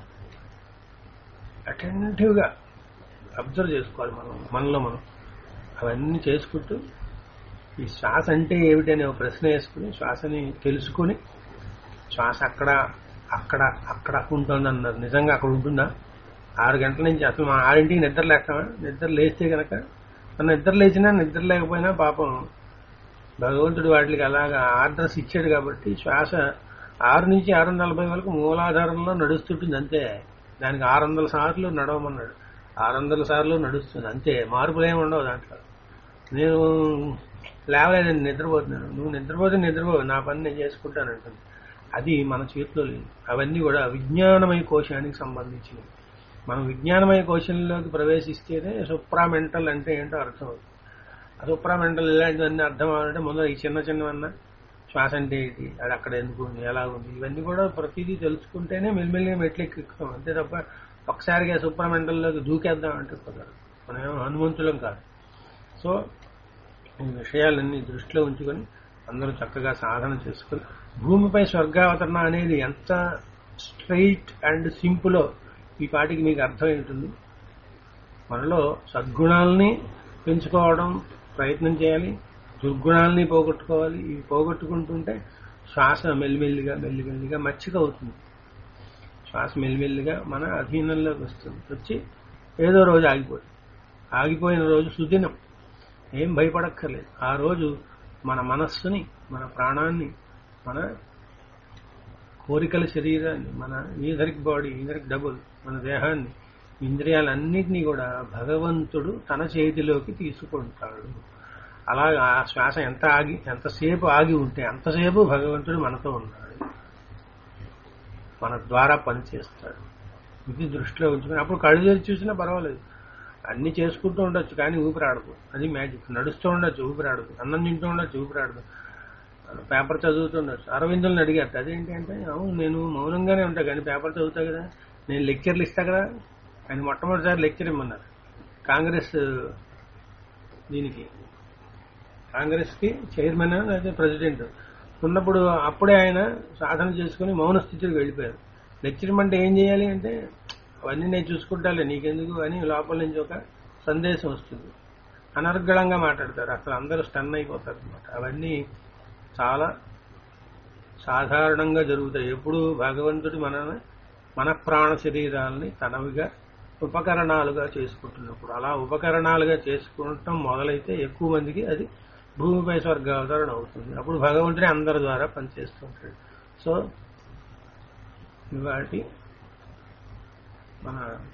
అటెంటివ్గా అబ్జర్వ్ చేసుకోవాలి మనం మనలో మనం అవన్నీ చేసుకుంటూ ఈ శ్వాస అంటే ఏమిటి అనే ఒక ప్రశ్న వేసుకుని శ్వాసని తెలుసుకుని శ్వాస అక్కడ అక్కడ అక్కడ ఉంటుందన్నారు నిజంగా అక్కడ ఉంటుందా ఆరు గంటల నుంచి అసలు మా ఆరింటికి నిద్ర లేకమా నిద్ర లేస్తే గనక మన నిద్ర లేచినా నిద్ర లేకపోయినా పాపం భగవంతుడు వాటికి అలాగా ఆర్డర్స్ ఇచ్చాడు కాబట్టి శ్వాస ఆరు నుంచి ఆరు నలభై వరకు మూలాధారంలో నడుస్తుంటుంది అంతే దానికి ఆరు వందల సార్లు నడవమన్నాడు ఆరు వందల సార్లు నడుస్తుంది అంతే మార్పులు ఏమి ఉండవు దాంట్లో నేను లేవలేదండి నిద్రపోతున్నాను నువ్వు నిద్రపోతే నిద్రపో నా పని నేను చేసుకుంటాను అంటుంది అది మన చేతిలో లేదు అవన్నీ కూడా విజ్ఞానమయ కోశానికి సంబంధించినవి మనం విజ్ఞానమయ కోశంలోకి ప్రవేశిస్తేనే సుప్రామెంటల్ అంటే ఏంటో అర్థం అవుతుంది ఆ సుప్రామెంటల్ ఇలాంటివన్నీ అర్థం అవ్వాలంటే ముందు ఈ చిన్న చిన్నవన్నా శ్వాస అంటే ఏంటి అది అక్కడ ఎందుకు ఉంది ఎలా ఉంది ఇవన్నీ కూడా ప్రతిదీ తెలుసుకుంటేనే మెల్లిమెల్లిగా మెట్లెక్కి ఎక్కుతాం అంతే తప్ప ఒకసారిగా సుప్రామెంటల్లోకి దూకేద్దాం అంటే కుదరదు మనం ఏమో హనుమంతులం కాదు సో ఈ విషయాలన్నీ దృష్టిలో ఉంచుకొని అందరూ చక్కగా సాధన చేసుకొని భూమిపై స్వర్గావతరణ అనేది ఎంత స్ట్రైట్ అండ్ సింపులో ఈ పాటికి మీకు అర్థమై ఉంటుంది మనలో సద్గుణాలని పెంచుకోవడం ప్రయత్నం చేయాలి దుర్గుణాలని పోగొట్టుకోవాలి ఇవి పోగొట్టుకుంటుంటే శ్వాస మెల్లిమెల్లిగా మెల్లిమెల్లిగా మచ్చిక అవుతుంది శ్వాస మెల్లిమెల్లిగా మన అధీనంలోకి వస్తుంది వచ్చి ఏదో రోజు ఆగిపోతుంది ఆగిపోయిన రోజు సుదినం ఏం భయపడక్కర్లేదు ఆ రోజు మన మనస్సుని మన ప్రాణాన్ని మన కోరికల శరీరాన్ని మన ఈధరిక్ బాడీ ఈధరిక్ డబుల్ మన దేహాన్ని ఇంద్రియాలన్నింటినీ కూడా భగవంతుడు తన చేతిలోకి తీసుకుంటాడు అలాగా ఆ శ్వాస ఎంత ఆగి ఎంతసేపు ఆగి ఉంటే అంతసేపు భగవంతుడు మనతో ఉన్నాడు మన ద్వారా పనిచేస్తాడు ఇది దృష్టిలో ఉంచుకొని అప్పుడు కళ్ళు తెరిచి చూసినా పర్వాలేదు అన్ని చేసుకుంటూ ఉండొచ్చు కానీ ఊపిరాడదు అది మ్యాజిక్ నడుస్తూ ఉండొచ్చు ఊపిరాడదు అన్నం తింటూ ఉండొచ్చు ఊపిరాడదు పేపర్ చదువుతుండొచ్చు అరవిందుల్ని అడిగారు అదేంటి అంటే అవును నేను మౌనంగానే ఉంటా కానీ పేపర్ చదువుతా కదా నేను లెక్చర్లు ఇస్తా కదా ఆయన మొట్టమొదటిసారి లెక్చర్ ఇమ్మన్నారు కాంగ్రెస్ దీనికి కాంగ్రెస్ కి చైర్మన్ లేదా ప్రెసిడెంట్ ఉన్నప్పుడు అప్పుడే ఆయన సాధన చేసుకుని మౌన స్థితికి వెళ్ళిపోయారు లెక్చర్ అంటే ఏం చేయాలి అంటే అవన్నీ నేను చూసుకుంటాలే నీకెందుకు అని లోపల నుంచి ఒక సందేశం వస్తుంది అనర్గళంగా మాట్లాడతారు అసలు అందరూ స్టన్ అయిపోతారు అనమాట అవన్నీ చాలా సాధారణంగా జరుగుతాయి ఎప్పుడు భగవంతుడి మన మన ప్రాణ శరీరాలని తనవిగా ఉపకరణాలుగా చేసుకుంటున్నప్పుడు అలా ఉపకరణాలుగా చేసుకుంటాం మొదలైతే ఎక్కువ మందికి అది భూమిపై స్వర్గావతరణ అవుతుంది అప్పుడు భగవంతుడే అందరి ద్వారా పనిచేస్తుంటాడు సో ఇవాటి మన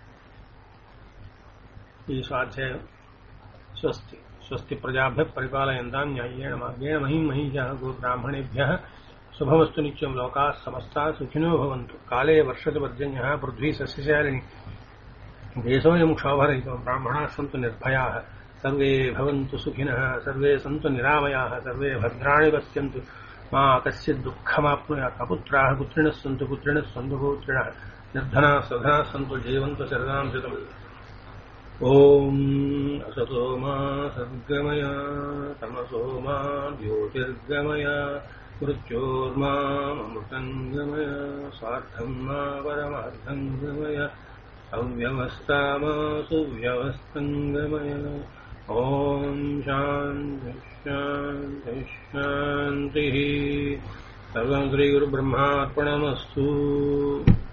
ఈ స్వాధ్యాయం స్వస్తి స్వస్తి ప్రజాభ్య పరిపాలయంతా న్యాయేణ మార్గేణ మహిం మహిష గో బ్రాహ్మణేభ్య శుభమస్తు నిత్యం లోకా సమస్తా సుఖినో భవంతు కాలే వర్షతి పర్జన్య పృథ్వీ సస్యశాలిని దేశోయం క్షోభరహితో బ్రాహ్మణా సంతు నిర్భయా సర్వే భవంతు సుఖినః సర్వే సంతు నిరామయాः సర్వే భద్రాణి పశ్యంతు మా కశ్చిత్ దుఃఖమాప్నుయాత్ అపుత్రాः పుత్రిణः సन्तు పుత్రిణः సन्तు పౌత్రిణः నిర్ధనాः సధనాः సन्तు జీవంతు శరదాం శతం ఓం అసతో మా సద్గమయ తమసో మా జ్యోతిర్గమయ మృత్యోర్మామృతం గమయ స్వార్థం మా పరమార్థం గమయ అవ్యవస్థా మా సువ్యవస్థం గమయ ఓం శాంతి శాంతి శాంతి సర్వం శ్రీ గురు బ్రహ్మార్పణమస్తు